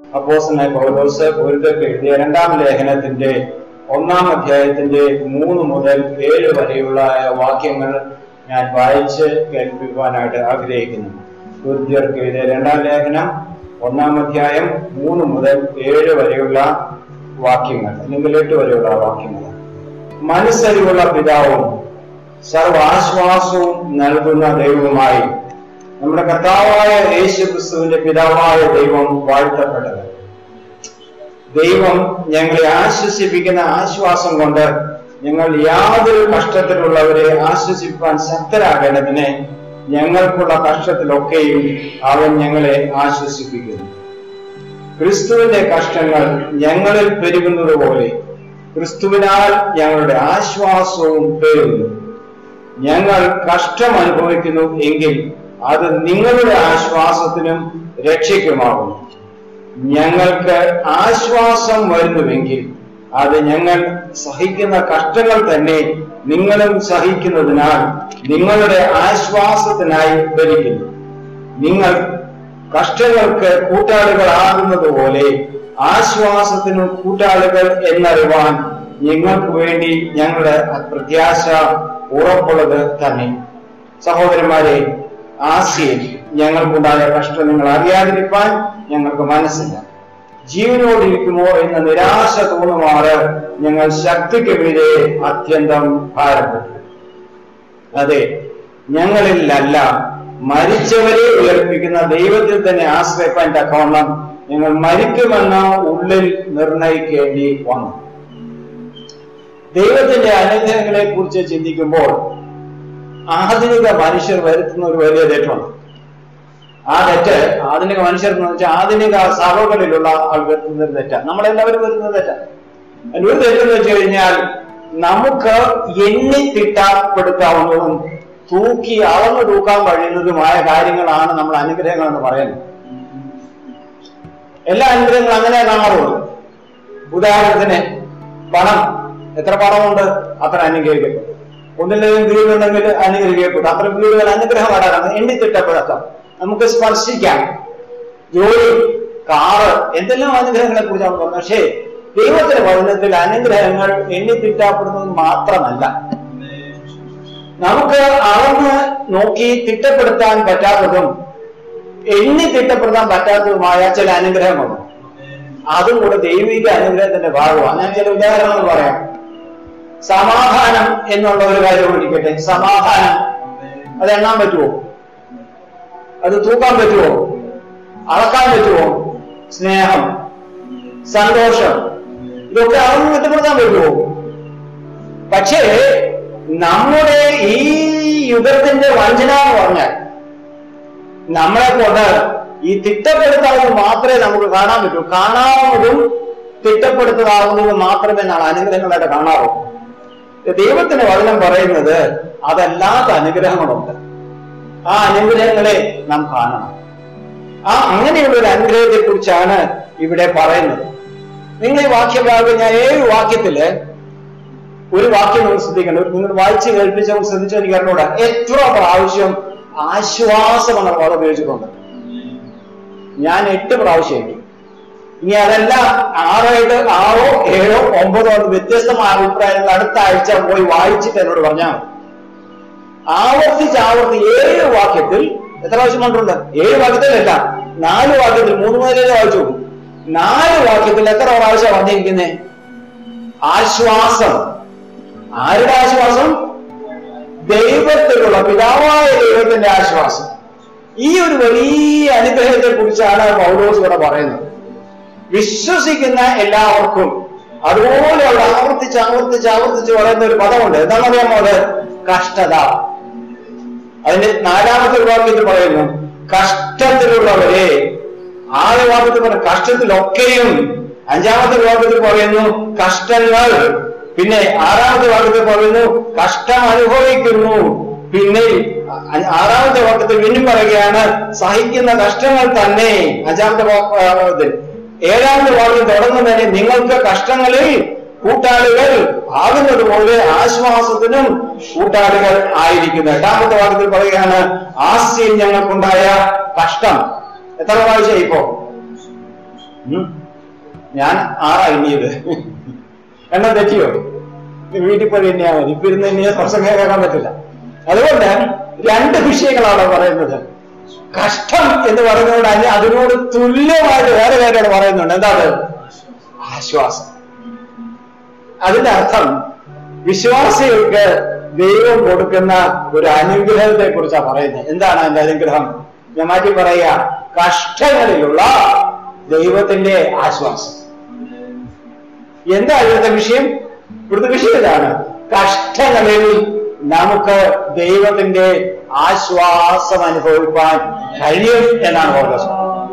അപ്പോസനായ പൗലോസ് പൊരുതൊക്കെ എഴുതിയ രണ്ടാം ലേഖനത്തിന്റെ ഒന്നാം അധ്യായത്തിന്റെ മൂന്ന് മുതൽ ഏഴ് വരെയുള്ള വാക്യങ്ങൾ ഞാൻ വായിച്ച് കേൾപ്പിക്കുവാനായിട്ട് ആഗ്രഹിക്കുന്നു കുരുദ്യർക്ക് എഴുതിയ രണ്ടാം ലേഖനം ഒന്നാം അധ്യായം മൂന്ന് മുതൽ ഏഴ് വരെയുള്ള വാക്യങ്ങൾ അല്ലെങ്കിൽ എട്ട് വരെയുള്ള വാക്യങ്ങൾ മനസ്സരിവുള്ള പിതാവും സർവാശ്വാസവും നൽകുന്ന ദൈവവുമായി നമ്മുടെ കർത്താവായ യേശു ക്രിസ്തുവിന്റെ പിതാവായ ദൈവം വാഴ്ത്തപ്പെട്ടത് ദൈവം ഞങ്ങളെ ആശ്വസിപ്പിക്കുന്ന ആശ്വാസം കൊണ്ട് ഞങ്ങൾ യാതൊരു കഷ്ടത്തിലുള്ളവരെ ആശ്വസിപ്പാൻ ശക്തരാകേണ്ടതിന് ഞങ്ങൾക്കുള്ള കഷ്ടത്തിലൊക്കെയും അവൻ ഞങ്ങളെ ആശ്വസിപ്പിക്കുന്നു ക്രിസ്തുവിന്റെ കഷ്ടങ്ങൾ ഞങ്ങളിൽ പെരുകുന്നത് പോലെ ക്രിസ്തുവിനാൽ ഞങ്ങളുടെ ആശ്വാസവും പെരുകുന്നു ഞങ്ങൾ കഷ്ടം അനുഭവിക്കുന്നു എങ്കിൽ അത് നിങ്ങളുടെ ആശ്വാസത്തിനും രക്ഷയ്ക്കുമാകുന്നു ഞങ്ങൾക്ക് ആശ്വാസം വരുന്നുവെങ്കിൽ അത് ഞങ്ങൾ സഹിക്കുന്ന കഷ്ടങ്ങൾ തന്നെ നിങ്ങളും സഹിക്കുന്നതിനാൽ നിങ്ങളുടെ ആശ്വാസത്തിനായി ഭരിക്കുന്നു നിങ്ങൾ കഷ്ടങ്ങൾക്ക് കൂട്ടാളികളാകുന്നത് പോലെ ആശ്വാസത്തിനും കൂട്ടാളികൾ എന്നറിവാൻ നിങ്ങൾക്ക് വേണ്ടി ഞങ്ങളുടെ പ്രത്യാശ ഉറപ്പുള്ളത് തന്നെ സഹോദരന്മാരെ ആസിയയിൽ ഞങ്ങൾക്കുണ്ടായ കഷ്ടം നിങ്ങൾ അറിയാതിരിക്കാൻ ഞങ്ങൾക്ക് മനസ്സില്ല ജീവനോടിരിക്കുമോ എന്ന നിരാശ തോന്നുമാറ് ഞങ്ങൾ ശക്തിക്ക് മീതെ അത്യന്തം ഭാരപ്പെട്ടു അതെ ഞങ്ങളിലല്ല മരിച്ചവരെ ഉയർപ്പിക്കുന്ന ദൈവത്തിൽ തന്നെ ആശ്രയിപ്പാൻ തക്കവണ്ണം ഞങ്ങൾ മരിക്കുമെന്ന് ഉള്ളിൽ നിർണയിക്കേണ്ടി വന്നു ദൈവത്തിന്റെ അനുഗ്രഹങ്ങളെ കുറിച്ച് ചിന്തിക്കുമ്പോൾ ആധുനിക മനുഷ്യർ വരുത്തുന്ന ഒരു വലിയ തെറ്റുണ്ട് ആ തെറ്റ് ആധുനിക മനുഷ്യർ എന്ന് വെച്ചാൽ ആധുനിക സഭകളിലുള്ള ആൾ വരുത്തുന്ന ഒരു തെറ്റാണ് നമ്മളെല്ലാവരും വരുത്തുന്ന തെറ്റാണ് അതിലൊരു തെറ്റെന്ന് വെച്ച് കഴിഞ്ഞാൽ നമുക്ക് എണ്ണി തിട്ടപ്പെടുത്താവുന്നതും തൂക്കി അളന്നു തൂക്കാൻ കഴിയുന്നതുമായ കാര്യങ്ങളാണ് നമ്മൾ അനുഗ്രഹങ്ങൾ എന്ന് പറയുന്നത് എല്ലാ അനുഗ്രഹങ്ങളും അങ്ങനെ കാണാറുള്ളൂ ഉദാഹരണത്തിന് പണം എത്ര പണമുണ്ട് അത്ര അനുഗ്രഹിക്കപ്പെട്ടു ഒന്നിലെങ്കിലും വീടുണ്ടെങ്കിൽ അനുഗ്രഹിക്കപ്പെട്ടു അത്ര വീടുകൾ അനുഗ്രഹമാടാണ് എണ്ണി തിട്ടപ്പെടാം നമുക്ക് സ്പർശിക്കാം ജോലി കാറ് എന്തെല്ലാം അനുഗ്രഹങ്ങളെ കുറിച്ചാണ് പറഞ്ഞത് പക്ഷേ ദൈവത്തിന്റെ വചനത്തിൽ അനുഗ്രഹങ്ങൾ എണ്ണി തിട്ടപ്പെടുന്നത് മാത്രമല്ല നമുക്ക് അളന്ന് നോക്കി തിട്ടപ്പെടുത്താൻ പറ്റാത്തതും എണ്ണി തിട്ടപ്പെടുത്താൻ പറ്റാത്തതുമായ ചില അനുഗ്രഹങ്ങളുണ്ട് അതും കൂടെ ദൈവിക അനുഗ്രഹത്തിന്റെ ഭാഗമാണ് ഞാൻ ചില ഉദാഹരണങ്ങൾ പറയാം സമാധാനം എന്നുള്ള ഒരു കാര്യം ഇരിക്കട്ടെ സമാധാനം അത് എണ്ണാൻ പറ്റുമോ അത് തൂക്കാൻ പറ്റുമോ അളക്കാൻ പറ്റുമോ സ്നേഹം സന്തോഷം ഇതൊക്കെ അളന്ന് തിട്ടപ്പെടുത്താൻ പറ്റുമോ പക്ഷേ നമ്മുടെ ഈ യുഗത്തിന്റെ വഞ്ചന എന്ന് പറഞ്ഞാൽ നമ്മളെ കൊണ്ട് ഈ തിട്ടപ്പെടുത്താവുന്നത് മാത്രമേ നമുക്ക് കാണാൻ പറ്റൂ കാണാവുന്നതും തിട്ടപ്പെടുത്തതാവുന്നതും മാത്രമേ നാം അനുഗ്രഹങ്ങളായിട്ട് കാണാവൂ ദൈവത്തിന്റെ വചനം പറയുന്നത് അതല്ലാത്ത അനുഗ്രഹങ്ങളുണ്ട് ആ അനുഗ്രഹങ്ങളെ നാം കാണണം ആ അങ്ങനെയുള്ള ഒരു അനുഗ്രഹത്തെ കുറിച്ചാണ് ഇവിടെ പറയുന്നത് നിങ്ങൾ ഈ വാക്യഭാഗം ഞാൻ ഏഴ് വാക്യത്തില് ഒരു വാക്യം നിങ്ങൾ ശ്രദ്ധിക്കണം നിങ്ങൾ വായിച്ച് കേൾപ്പിച്ചവർ ശ്രദ്ധിച്ചു എനിക്ക് അറിഞ്ഞൂടാ എത്ര പ്രാവശ്യം ആശ്വാസം എന്ന പദം ഉപയോഗിച്ചിട്ടുണ്ട് ഞാൻ എട്ട് പ്രാവശ്യം എഴുതി ഇനി അതല്ല ആറായിട്ട് ആറോ ഏഴോ ഒമ്പതോ അത് വ്യത്യസ്തമായ അഭിപ്രായങ്ങൾ അടുത്ത ആഴ്ച പോയി വായിച്ചിട്ട് എന്നോട് പറഞ്ഞാൽ മതി ആവർത്തിച്ച് ആവർത്തി ഏഴ് വാക്യത്തിൽ എത്ര പ്രാവശ്യം കണ്ടിട്ടുണ്ട് ഏഴ് വാക്യത്തിലല്ല നാല് വാക്യത്തിൽ മൂന്ന് മുതലേ വായിച്ചു നാല് വാക്യത്തിൽ എത്ര പ്രാവശ്യം വന്നിരിക്കുന്നേ ആശ്വാസം ആരുടെ ആശ്വാസം ദൈവത്തിലുള്ള പിതാവായ ദൈവത്തിന്റെ ആശ്വാസം ഈ ഒരു വലിയ അനുഗ്രഹത്തെ കുറിച്ചാണ് പൗലോസ് ഇവിടെ പറയുന്നത് വിശ്വസിക്കുന്ന എല്ലാവർക്കും അതുപോലെ അവിടെ ആവർത്തിച്ച് ആവർത്തിച്ച് ആവർത്തിച്ച് പറയുന്ന ഒരു പദമുണ്ട് എന്താണെന്നറിയാമോ അത് കഷ്ടത അതിന്റെ നാലാമത്തെ വാക്യത്തിൽ പറയുന്നു കഷ്ടത്തിലുള്ളവരെ ആദ്യ വാക്യത്തിൽ പറയുന്നു കഷ്ടത്തിലൊക്കെയും അഞ്ചാമത്തെ വാക്യത്തിൽ പറയുന്നു കഷ്ടങ്ങൾ പിന്നെ ആറാമത്തെ വാക്യത്തിൽ പറയുന്നു കഷ്ടം അനുഭവിക്കുന്നു പിന്നെ അ- ആറാമത്തെ വാക്യത്തിൽ വീണ്ടും പറയുകയാണ് സഹിക്കുന്ന കഷ്ടങ്ങൾ തന്നെ അഞ്ചാമത്തെ വാ- ആ, ഇത്. ഏഴാമത്തെ വാക്യം തുടങ്ങുന്നതിന് നിങ്ങൾക്ക് കഷ്ടങ്ങളിൽ കൂട്ടാളികൾ ആകുന്നത് പോലെ ആശ്വാസത്തിനും കൂട്ടാളികൾ ആയിരിക്കുന്നു എട്ടാമത്തെ വാക്യത്തിൽ പറയുകയാണ് ആസ്യം ഞങ്ങൾക്കുണ്ടായ കഷ്ടം എത്ര പ്രാവശ്യം ഇപ്പോ ഉം. ഞാൻ ആറാ എണ്ണിയത് എണ്ണം തെറ്റിയോ വീട്ടിൽ പോയി എണ്ണിയാ മതി ഇപ്പൊ ഇരുന്ന് എണ്ണിയ പ്രസംഗം കേൾക്കാൻ പറ്റില്ല അതുകൊണ്ട് രണ്ട് വിഷയങ്ങളാണ് പറയുന്നത് കഷ്ടം എന്ന് പറയുന്നതോട് അതിന് അതിനോട് തുല്യമായിട്ട് വേറെ കാര്യമാണ് പറയുന്നുണ്ട് എന്താണ് ആശ്വാസം അതിന്റെ അർത്ഥം വിശ്വാസികൾക്ക് ദൈവം കൊടുക്കുന്ന ഒരു അനുഗ്രഹത്തെ കുറിച്ചാണ് പറയുന്നത് എന്താണ് അതിന്റെ അനുഗ്രഹം ഞാൻ മാറ്റി പറയുക കഷ്ടങ്ങളിലുള്ള ദൈവത്തിന്റെ ആശ്വാസം എന്താ ഇവിടുത്തെ വിഷയം ഇവിടുത്തെ വിഷയം ഇതാണ് കഷ്ടങ്ങളിൽ നമുക്ക് ദൈവത്തിന്റെ ആശ്വാസം അനുഭവിക്കാൻ കഴിയും എന്നാണ് പൗലോസ്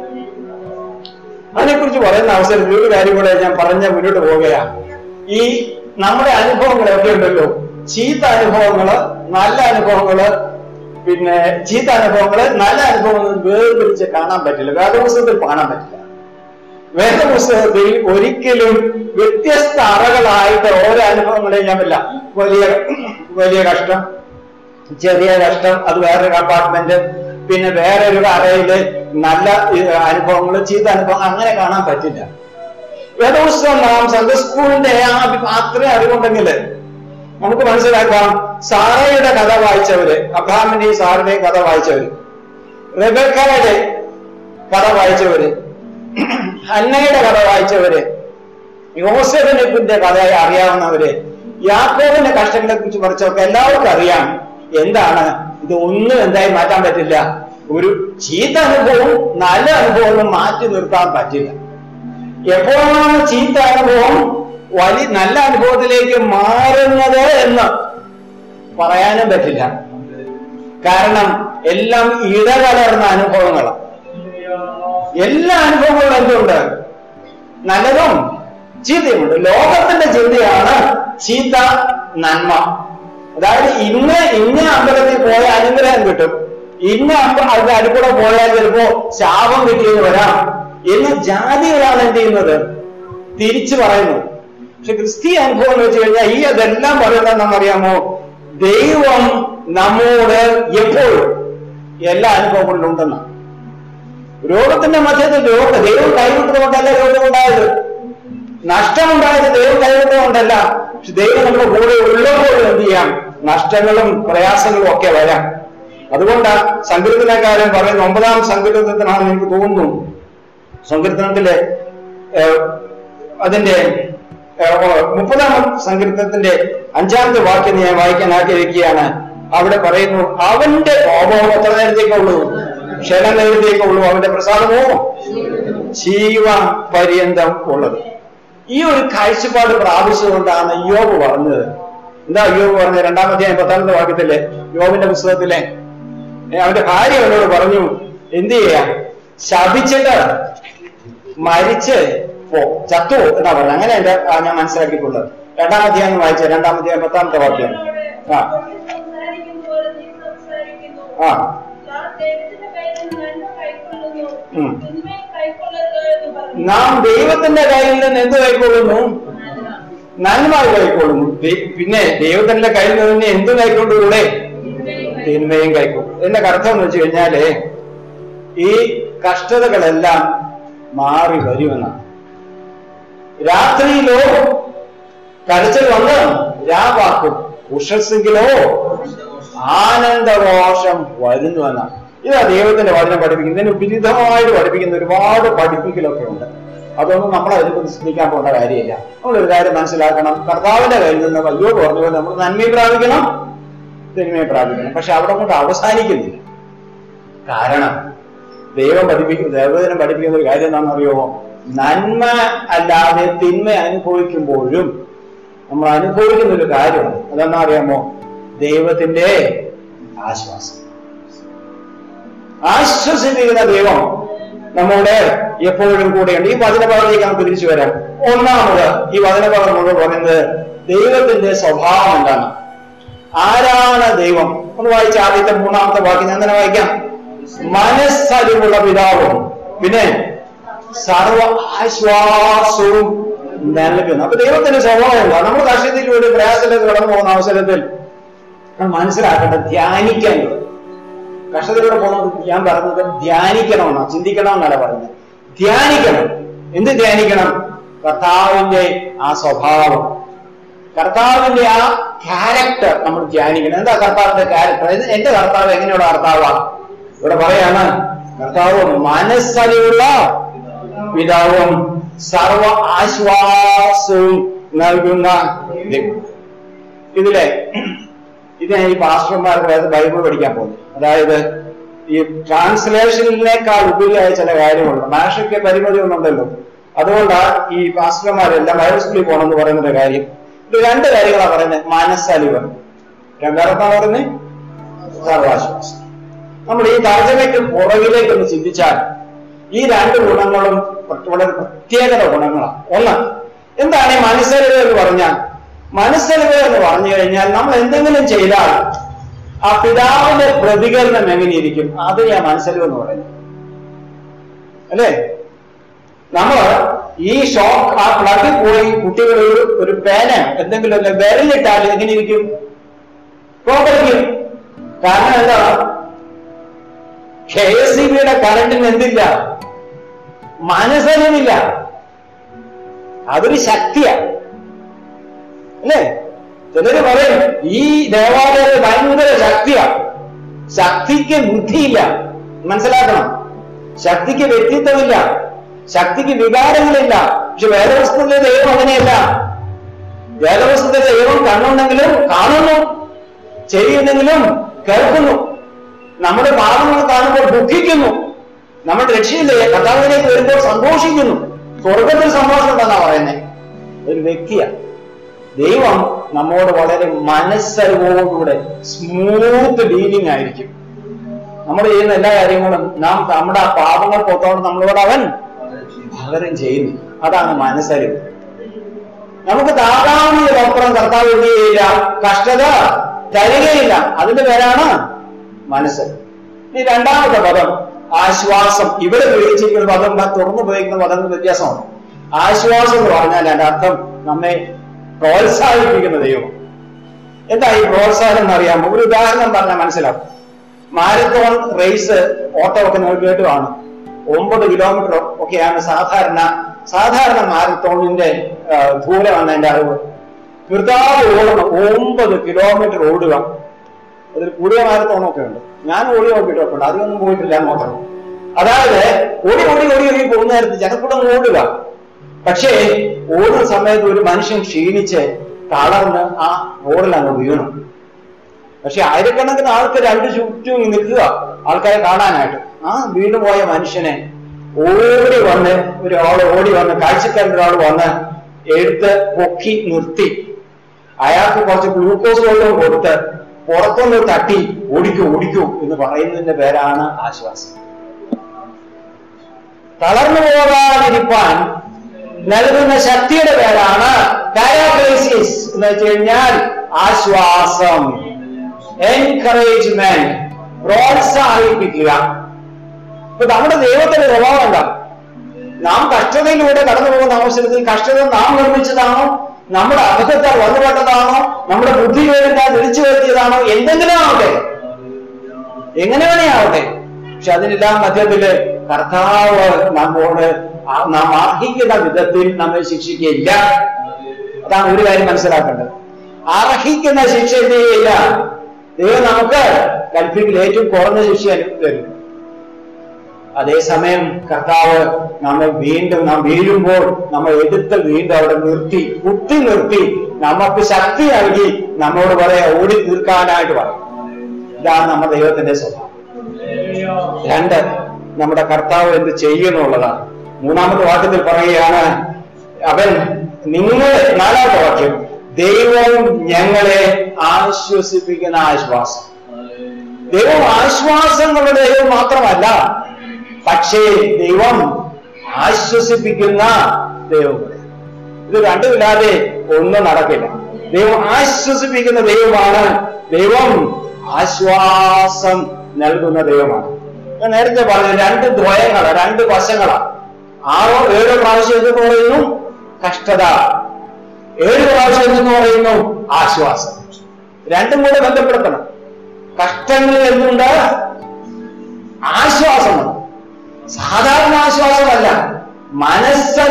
അതിനെക്കുറിച്ച് പറയുന്ന അവസരത്തിൽ ഒരു കാര്യം കൂടെ ഞാൻ പറഞ്ഞ മുന്നോട്ട് പോവുകയാണ് ഈ നമ്മുടെ അനുഭവങ്ങളൊക്കെ ഉണ്ടല്ലോ ചീത്ത അനുഭവങ്ങള് നല്ല അനുഭവങ്ങള് പിന്നെ ചീത്ത അനുഭവങ്ങള് നല്ല അനുഭവങ്ങൾ വേർതിരിച്ച് കാണാൻ പറ്റില്ല വേദപുസ്തകത്തിൽ കാണാൻ പറ്റില്ല വേദപുസ്തകത്തിൽ ഒരിക്കലും വ്യത്യസ്ത അറകളായിട്ട് ഓരോ അനുഭവങ്ങളെയും ഞാൻ ഇല്ല വലിയ വലിയ കഷ്ടം ചെറിയ കഷ്ടം അത് വേറൊരു കമ്പാർട്ട്മെന്റ് പിന്നെ വേറൊരു അറയില് നല്ല അനുഭവങ്ങൾ ചീത്ത അനുഭവം അങ്ങനെ കാണാൻ പറ്റില്ല വേദപുസ്തകം നാം സൺഡേ സ്കൂളിന്റെ ആ അത്രയും അറിവുണ്ടെങ്കിൽ നമുക്ക് മനസ്സിലാക്കാം സാറയുടെ കഥ വായിച്ചവര് അബ്രാമിന്റെയും സാറിന്റെയും കഥ വായിച്ചവര് റബേക്കയുടെ കഥ വായിച്ചവര് ഹന്നയുടെ കഥ വായിച്ചവര് യോസഫിന്റെ കഥ അറിയാവുന്നവര് യാക്കോബിന്റെ കഷ്ടങ്ങളെ കുറിച്ച് കുറച്ചൊക്കെ എല്ലാവർക്കും അറിയാം എന്താണ് ഇത് ഒന്നും എന്തായി മാറ്റാൻ പറ്റില്ല ഒരു ചീത്ത അനുഭവവും നല്ല അനുഭവവും മാറ്റി നിർത്താൻ പറ്റില്ല എപ്പോഴാണ് ചീത്ത അനുഭവം വലിയ നല്ല അനുഭവത്തിലേക്ക് മാറുന്നത് എന്ന് പറയാനും പറ്റില്ല കാരണം എല്ലാം ഇടകലർന്ന അനുഭവങ്ങളാണ് എല്ലാ അനുഭവങ്ങളും എന്തുണ്ട് നല്ലതും ചീത്തയുമുണ്ട് ലോകത്തിന്റെ ചിന്തയാണ് ചീത്ത നന്മ അതായത് ഇന്ന് ഇന്ന അമ്പലത്തിൽ പോയ അനുഗ്രഹം കിട്ടും ഇന്ന അമ്പ അതിന്റെ അടുക്കൂടെ പോയാൽ ചിലപ്പോ ശാപം കിട്ടിയെന്ന് വരാം എന്ന് ജാതികളാണ് എന്ത് ചെയ്യുന്നത് തിരിച്ചു പറയുന്നു പക്ഷെ ക്രിസ്തീയ അനുഭവം എന്ന് വെച്ച് കഴിഞ്ഞാൽ ഈ അതെല്ലാം പറയുന്നത് നമ്മറിയാമോ ദൈവം നമ്മോട് എപ്പോഴും എല്ലാ അനുഭവങ്ങളിലും ഉണ്ടെന്നാണ് രോഗത്തിന്റെ മധ്യത്തിൽ രോഗ ദൈവം കൈവിട്ടുകൊണ്ടല്ല രോഗമുണ്ടായത് നഷ്ടമുണ്ടായത് ദൈവം കൈവിട്ടുകൊണ്ടല്ല പക്ഷെ ദൈവം നമ്മുടെ കൂടെ ഉള്ളപ്പോൾ എന്ത് ചെയ്യാം നഷ്ടങ്ങളും പ്രയാസങ്ങളും ഒക്കെ വരാം അതുകൊണ്ട് സങ്കീർത്തനക്കാരൻ പറയുന്ന ഒമ്പതാം സങ്കീർത്തനത്തിനാണെന്ന് എനിക്ക് തോന്നുന്നു സങ്കീർത്തനത്തിലെ ഏഹ്, അതിന്റെ ഏഹ്, മുപ്പതാം സങ്കീർത്തനത്തിന്റെ അഞ്ചാമത്തെ വാക്യം ഞാൻ വായിക്കാൻ ആഗ്രഹിക്കുകയാണ് അവിടെ പറയുന്നു അവന്റെ കോപം എത്ര നേരത്തേക്കുള്ളൂ ക്ഷണം നേരത്തേക്കുള്ളൂ അവന്റെ പ്രസാദമോ ജീവ പര്യന്തം ഉള്ളത് ഈ ഒരു കാഴ്ചപ്പാട് പ്രാപിച്ചുകൊണ്ടാണ് യോബ് പറഞ്ഞത് എന്താ യോബ് പറഞ്ഞത് രണ്ടാമത്തെ പത്താമത്തെ വാക്യത്തിലെ യോബിന്റെ പുസ്തകത്തിലെ ഏ, അവന്റെ ഭാര്യ അവനോട് പറഞ്ഞു എന്ത് ചെയ്യാ ശപിച്ചിട്ട് മരിച്ച് പോ ചത്തു എന്നാ പറഞ്ഞത് അങ്ങനെ എന്റെ ആ, ഞാൻ മനസ്സിലാക്കിയിട്ടുള്ളത് രണ്ടാമത്തെ ഞാൻ വായിച്ച രണ്ടാമത്തെ പത്താമത്തെ വാക്യം ആ ആ ഉം. നാം ദൈവത്തിന്റെ കയ്യിൽ നിന്ന് എന്ത് കൈക്കൊള്ളുന്നു നന്മ കൈക്കൊള്ളുന്നു ദൈ- പിന്നെ ദൈവത്തിന്റെ കയ്യിൽ നിന്ന് എന്ത് കൈക്കൊണ്ടുകൂടെ തിന്മയും കൈക്കൊള്ളും എന്റെ അർത്ഥം എന്ന് വെച്ച് കഴിഞ്ഞാല് ഈ കഷ്ടതകളെല്ലാം മാറി വരുമെന്നാണ് രാത്രിയിലോ കരച്ചിൽ വന്ന് രാവാക്കും ഉഷസ്സെങ്കിലോ ആനന്ദഘോഷം വരുന്നു എന്നാണ് ഇതാ ദൈവത്തിന്റെ വചനം പഠിപ്പിക്കുന്നത് ഇതിന് വിരുദ്ധമായിട്ട് പഠിപ്പിക്കുന്ന ഒരുപാട് പഠിപ്പിക്കലൊക്കെ ഉണ്ട് അതൊന്നും നമ്മൾ അതിനെക്കുറിച്ച് ചിന്തിക്കാൻ പോകേണ്ട കാര്യമില്ല നമ്മൾ ഒരു കാര്യം മനസ്സിലാക്കണം കർത്താവിന്റെ കയ്യിൽ നിന്ന് അയ്യോ പറഞ്ഞു പോലെ നമ്മൾ നന്മയെ പ്രാപിക്കണം തിന്മയെ പ്രാപിക്കണം പക്ഷെ അവിടെ കൊണ്ട് അവസാനിക്കുന്നില്ല കാരണം ദൈവം പഠിപ്പിക്കുന്ന ദൈവദിനം പഠിപ്പിക്കുന്ന ഒരു കാര്യം എന്താണെന്നറിയുമോ നന്മ അല്ലാതെ തിന്മ അനുഭവിക്കുമ്പോഴും നമ്മൾ അനുഭവിക്കുന്ന ഒരു കാര്യമുണ്ട് അതെന്നാ അറിയാമോ ദൈവത്തിന്റെ ആശ്വാസം ആശ്വസിപ്പിക്കുന്ന ദൈവം നമ്മുടെ എപ്പോഴും കൂടെയുണ്ട് ഈ വചനഭാഗത്തേക്ക് നമുക്ക് തിരിച്ചു വരാം ഒന്നാമത് ഈ വചനഭാഗം നമ്മൾ പറയുന്നത് ദൈവത്തിന്റെ സ്വഭാവം എന്താണ് ആരാണ് ദൈവം ഒന്ന് വായിച്ച ആദ്യത്തെ മൂന്നാമത്തെ വാക്യം ഞാൻ തന്നെ വായിക്കാം മനസ്സരിവുള്ള പിതാവും പിന്നെ സർവ ആശ്വാസവും നൽകുന്നു അപ്പൊ ദൈവത്തിന്റെ സ്വഭാവം എന്താ നമ്മൾ കഷ്ടത്തിലൂടെ പ്രയാസത്തിലേക്ക് കടന്നു പോകുന്ന അവസരത്തിൽ നമ്മൾ മനസ്സിലാക്കേണ്ടത് ധ്യാനിക്കാൻ കഷ്ടത്തിലൂടെ പോകുന്നത് ഞാൻ പറഞ്ഞത് ധ്യാനിക്കണമെന്നാ ചിന്തിക്കണമെന്നല്ല പറഞ്ഞത് ധ്യാനിക്കണം എന്ത് ധ്യാനിക്കണം കർത്താവിന്റെ ആ സ്വഭാവം കർത്താവിന്റെ ആ ക്യാരക്ടർ നമ്മൾ ധ്യാനിക്കണം എന്താ കർത്താവിന്റെ ക്യാരക്ടർ എന്റെ കർത്താവ് എങ്ങനെയുള്ള കർത്താവാണ് ഇവിടെ പറയാണ് കർത്താവ് മനസ്സലിയുള്ള പിതാവും സർവ ആശ്വാസവും നൽകുന്ന ദൈവം. ഇതിലെ ഇത് ഞാൻ ഈ പാസ്റ്റർമാർക്ക് അതായത് ബൈബിൾ പഠിക്കാൻ പോകുന്നു അതായത് ഈ ട്രാൻസ്ലേഷനിനേക്കാൾ ഉപരിയായ ചില കാര്യങ്ങളുണ്ട് ഭാഷയ്ക്ക് പരിമിതി ഒന്നുണ്ടല്ലോ അതുകൊണ്ടാണ് ഈ പാസ്റ്റർമാരെല്ലാം ബൈബിൾ സ്കൂളിൽ പോകണമെന്ന് പറയുന്ന കാര്യം ഇത് രണ്ട് കാര്യങ്ങളാണ് പറയുന്നത് മനസ്സലിവ് രണ്ടാമത്തെ പറയുന്നത് സർവാശ്വാസം നമ്മൾ ഈ തർജ്ജമയ്ക്ക് പുറകിലേക്ക് ഒന്ന് ചിന്തിച്ചാൽ ഈ രണ്ട് ഗുണങ്ങളും വളരെ പ്രത്യേകത ഗുണങ്ങളാണ് ഒന്ന് എന്താണ് ഈ മനസ്സലിവ് എന്ന് പറഞ്ഞാൽ മനസ്സലിവ് എന്ന് പറഞ്ഞു കഴിഞ്ഞാൽ നമ്മൾ എന്തെങ്കിലും ചെയ്താൽ ആ പിതാവിന്റെ പ്രതികരണം എങ്ങനെയിരിക്കും അത് ഞാൻ മനസ്സലിവ് എന്ന് പറയുന്നത് അല്ലേ നമ്മൾ ഈ ഷോക്ക് ആ പ്ലഗിൽ പോയി കുട്ടികൾ ഒരു ഒരു പേന എന്തെങ്കിലും അല്ലെ വിരലിട്ടാൽ എങ്ങനെ ഇരിക്കും കോപ്പടിക്കും കാരണം എന്താ കെ എസ് സി ബിയുടെ കറണ്ടിന് എന്തില്ല മനസ്സലിവില്ല അതൊരു ശക്തിയാണ് അല്ലേ ചിലര് പറയും ഈ ദേവാലയ ഭയങ്കര ശക്തിയാണ് ശക്തിക്ക് ബുദ്ധിയില്ല മനസ്സിലാക്കണം ശക്തിക്ക് വ്യക്തിത്വമില്ല ശക്തിക്ക് വികാരങ്ങളില്ല പക്ഷെ വേദവസ്തുവിലെ ദൈവം അങ്ങനെയല്ല വേദവസ്തുവിലെ ദൈവം കണ്ണുണ്ടെങ്കിലും കാണുന്നു ചെവിയുണ്ടെങ്കിലും കേൾക്കുന്നു നമ്മുടെ പാപങ്ങൾ കാണുമ്പോൾ ദുഃഖിക്കുന്നു നമ്മുടെ രക്ഷയില്ലേ കർത്താവിലേക്ക് വരുമ്പോൾ സന്തോഷിക്കുന്നു സ്വർഗത്തിൽ സന്തോഷം ഉണ്ടെന്നാ പറയുന്നത് ഒരു വ്യക്തിയാണ് ദൈവം നമ്മോട് വളരെ മനസ്സറിവോടുകൂടെ സ്മൂത്ത് ഡീലിംഗ് ആയിരിക്കും നമ്മൾ ചെയ്യുന്ന എല്ലാ കാര്യങ്ങളും നാം നമ്മുടെ ആ പാപങ്ങൾ പോത്തോണ്ട് നമ്മളോട് അവൻ പകരം ചെയ്യുന്നു അതാണ് മനസ്സറിവ് നമുക്ക് താതാവിനപ്പുറം കർത്താവ് എന്ത് ചെയ്യില്ല കഷ്ടത തരികയില്ല അതിന്റെ പേരാണ് മനസ്സ് ഇനി രണ്ടാമത്തെ പദം ആശ്വാസം ഇവിടെ ഉപയോഗിച്ചിരിക്കുന്ന പദം തുറന്നു ഉപയോഗിക്കുന്ന പദങ്ങൾ വ്യത്യാസമാണ് ആശ്വാസം എന്ന് പറഞ്ഞാൽ അതിന്റെ അർത്ഥം നമ്മെ പ്രോത്സാഹിപ്പിക്കുന്ന ദൈവം എന്താ ഈ പ്രോത്സാഹനം എന്നറിയാമോ ഒരു ഉദാഹരണം പറഞ്ഞാൽ മനസ്സിലാവും മാരത്തോൺ റേസ് ഓട്ടം ഒക്കെ നിങ്ങൾ കേട്ട് കാണും ഒമ്പത് കിലോമീറ്റർ ഒക്കെയാണ് സാധാരണ സാധാരണ മാരത്തോണിന്റെ ആ, ദൂരമാണ് എന്റെ അറിവ് നിർത്താതെ ഓടണം ഒമ്പത് കിലോമീറ്റർ ഓടുക അതിൽ കൂടിയ മാരത്തോണൊക്കെ ഉണ്ട് ഞാൻ ഓടി നോക്കിയിട്ടൊക്കെ ഉണ്ട് അധികമൊന്നും പോയിട്ടില്ല എന്ന് മാത്രം അതായത് ഓടി ഓടി ഓടി ഓടി പോകുന്ന നേരത്ത് ജനക്കൂടം ഓടുക പക്ഷേ ഓടുന്ന സമയത്ത് ഒരു മനുഷ്യൻ ക്ഷീണിച്ച് തളർന്ന് ആ റോഡിൽ അങ്ങ് വീണു പക്ഷെ ആയിരക്കണക്കിന് ആൾക്ക് രണ്ട് ചുറ്റും നിൽക്കുക ആൾക്കാരെ കാണാനായിട്ട് ആ വീണു പോയ മനുഷ്യനെ ഓടി വന്ന് ഒരാൾ ഓടി വന്ന് കാഴ്ചക്കാരൻ ഒരാൾ വന്ന് എടുത്ത് പൊക്കി നിർത്തി അയാൾക്ക് കുറച്ച് ഗ്ലൂക്കോസ് വെള്ളം കൊടുത്ത് പുറത്തൊന്ന് തട്ടി ഓടിക്കൂ ഓടിക്കൂ എന്ന് പറയുന്നതിന്റെ പേരാണ് ആശ്വാസം തളർന്നു പോകാതിരിപ്പാൻ നൽകുന്ന ശക്തിയുടെ പേരാണ് പാരാഗ്രൈസിസ് എന്ന് വെച്ച് കഴിഞ്ഞാൽ ആശ്വാസം എൻകറേജ്മെന്റ് പ്രോത്സാഹിപ്പിക്കുക ഇപ്പൊ നമ്മുടെ ദൈവത്തിന്റെ സ്വഭാവം എന്താ നാം കഷ്ടതയിലൂടെ കടന്നു പോകുന്ന അവസരത്തിൽ കഷ്ടത നാം നിർമ്മിച്ചതാണോ നമ്മുടെ അബദ്ധത്താൽ വന്നുപെട്ടതാണോ നമ്മുടെ ബുദ്ധി വേദത്താൽ വിളിച്ചു വരുത്തിയതാണോ എന്തെങ്കിലും ആവട്ടെ എങ്ങനെ വേണേ ആവട്ടെ പക്ഷെ അതിനെല്ലാം മധ്യത്തില് കർത്താവ് നമ്മോട് ആ- നാം അർഹിക്കുന്ന വിധത്തിൽ നമ്മെ ശിക്ഷിക്കുകയില്ല അതാണ് ഒരു കാര്യം മനസ്സിലാക്കേണ്ടത് അർഹിക്കുന്ന ശിക്ഷ എന്ത് ചെയ്യില്ല ദൈവം നമുക്ക് കൽപ്പിക്കൽ ഏറ്റവും കുറഞ്ഞ ശിക്ഷ അനു- തരും അതേസമയം കർത്താവ് നമ്മെ വീണ്ടും നാം വീഴുമ്പോൾ നമ്മൾ എടുത്ത് വീണ്ടും അവിടെ നിർത്തി കുത്തി നിർത്തി നമുക്ക് ശക്തി നൽകി നമ്മോട് പറയാ ഓടി തീർക്കാനായിട്ട് പറയും ഇതാണ് നമ്മുടെ ദൈവത്തിന്റെ സ്വഭാവം രണ്ട് നമ്മുടെ കർത്താവ് എന്ത് ചെയ്യുന്നുള്ളതാണ് മൂന്നാമത്തെ വാക്യത്തിൽ പറയുകയാണ് അവൻ നിങ്ങളെ നാലാമത്തെ വാക്യം ദൈവം ഞങ്ങളെ ആശ്വസിപ്പിക്കുന്ന ആശ്വാസം ദൈവം ആശ്വാസങ്ങളുടെ ദൈവം മാത്രമല്ല പക്ഷേ ദൈവം ആശ്വസിപ്പിക്കുന്ന ദൈവം കൂടെ. ഇത് രണ്ടുമില്ലാതെ ഒന്നും നടക്കില്ല ദൈവം ആശ്വസിപ്പിക്കുന്ന ദൈവമാണ് ദൈവം ആശ്വാസം നൽകുന്ന ദൈവമാണ് ഞാൻ നേരത്തെ പറഞ്ഞു രണ്ട് ദ്വയങ്ങളാണ് രണ്ട് വശങ്ങളാണ് ആറോ ഏഴോ പ്രാവശ്യം എന്ന് പറയുന്നു കഷ്ടത ഏഴ് പ്രാവശ്യം എന്ന് പറയുന്നു ആശ്വാസം രണ്ടും കൂടെ ബന്ധപ്പെടുത്തണം കഷ്ടങ്ങളിൽ എന്തുണ്ട് ആശ്വാസമുണ്ട് സാധാരണ ആശ്വാസമല്ല മനസ്സ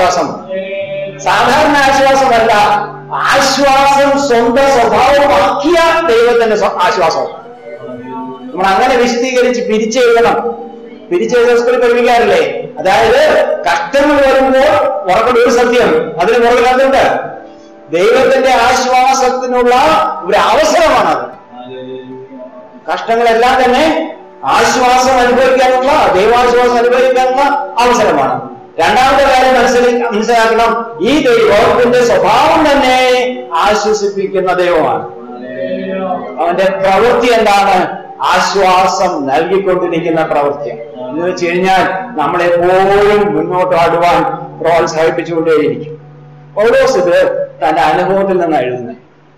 ആശ്വാസം സാധാരണ ആശ്വാസമല്ല ആശ്വാസം സ്വന്തം സ്വഭാവമാക്കിയ ദൈവത്തിന്റെ സ്വ- ആശ്വാസം നമ്മൾ അങ്ങനെ വിശദീകരിച്ച് പിരിച്ചെഴുതണം പിരിച്ചെഴുത സ്കൂളിൽ പഠിപ്പിക്കാറില്ലേ അതായത് കഷ്ടങ്ങൾ വരുമ്പോൾ ഉറക്കയുടെ ഒരു സത്യം അതിന് പുറകിൽ അതുണ്ട് ദൈവത്തിന്റെ ആശ്വാസത്തിനുള്ള ഒരു അവസരമാണത് കഷ്ടങ്ങളെല്ലാം തന്നെ ആശ്വാസം അനുഭവിക്കാനുള്ള ദൈവാശ്വാസം അനുഭവിക്കാനുള്ള അവസരമാണ് രണ്ടാമത്തെ കാര്യം മനസ്സിൽ മനസ്സിലാക്കണം ഈ ദൈവത്തിന്റെ സ്വഭാവം തന്നെ ആശ്വസിപ്പിക്കുന്ന ദൈവമാണ് അവന്റെ പ്രവൃത്തി എന്താണ് ആശ്വാസം നൽകിക്കൊണ്ടിരിക്കുന്ന പ്രവൃത്തിയാണ് എന്ന് വെച്ച് കഴിഞ്ഞാൽ നമ്മളെപ്പോഴും മുന്നോട്ട് ആടുവാൻ പ്രോത്സാഹിപ്പിച്ചുകൊണ്ടേയിരിക്കും പൗലോസ് ഇത് തന്റെ അനുഭവത്തിൽ നിന്നാണ് എഴുതുന്നത്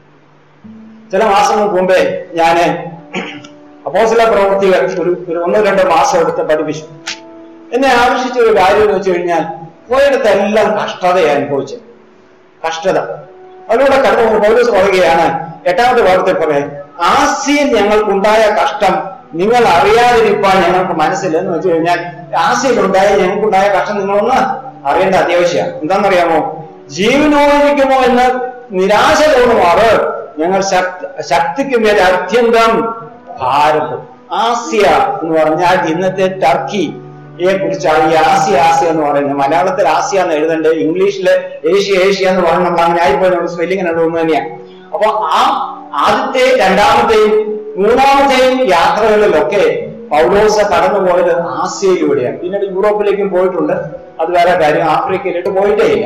ചില മാസങ്ങൾക്ക് മുമ്പേ ഞാന് അപ്പോസില പ്രവൃത്തികൾ ഒരു ഒരു ഒന്നോ രണ്ടോ മാസം എടുത്ത് പഠിപ്പിച്ചു എന്നെ ആകർഷിച്ച ഒരു കാര്യം എന്ന് വെച്ച് കഴിഞ്ഞാൽ പോയിടത്തെല്ലാം കഷ്ടതയെ അനുഭവിച്ചത് കഷ്ടത അതിലൂടെ കടന്നു പോകുന്ന പൗലോസ് പറയുകയാണ് എട്ടാമത്തെ ഭാഗത്തിൽ പറയാം ആസ്യയിൽ ഞങ്ങൾക്കുണ്ടായ കഷ്ടം നിങ്ങൾ അറിയാതിരിക്കാൻ ഞങ്ങൾക്ക് മനസ്സിലെന്ന് വെച്ച് കഴിഞ്ഞാൽ ആസ്യയിലുണ്ടായ ഞങ്ങൾക്കുണ്ടായ കഷ്ടം നിങ്ങളൊന്ന് അറിയേണ്ട അത്യാവശ്യമാണ് എന്താണെന്നറിയാമോ ജീവനോടിക്കുമോ എന്ന് നിരാശ തോന്നുമാറ് ഞങ്ങൾ ശക്തി ശക്തിക്ക് മേലെ അത്യന്തം ഭാരപ്പെടും ആസിയ എന്ന് പറഞ്ഞാൽ ഇന്നത്തെ ടർക്കി യെ കുറിച്ചാണ് ഈ ആസിയ ആസിയ എന്ന് പറയുന്നത് മലയാളത്തിൽ ആസിയ എന്ന് എഴുതണ്ടേ ഇംഗ്ലീഷില് ഏഷ്യ ഏഷ്യ എന്ന് പറയുന്നത് നമ്മൾ അങ്ങനെ ആയിപ്പോയി നമ്മൾ സ്പെല്ലിംഗ് തോന്നുന്നു തന്നെയാണ് അപ്പൊ ആ ആദ്യത്തെ രണ്ടാമത്തെയും മൂന്നാമത്തെയും യാത്രകളിലൊക്കെ പൗലോസ് കടന്നുപോയത് ആസിയയിലൂടെയാണ് പിന്നീട് യൂറോപ്പിലേക്കും പോയിട്ടുണ്ട് അത് വേറെ കാര്യം ആഫ്രിക്കയിലേക്ക് പോയിട്ടേ ഇല്ല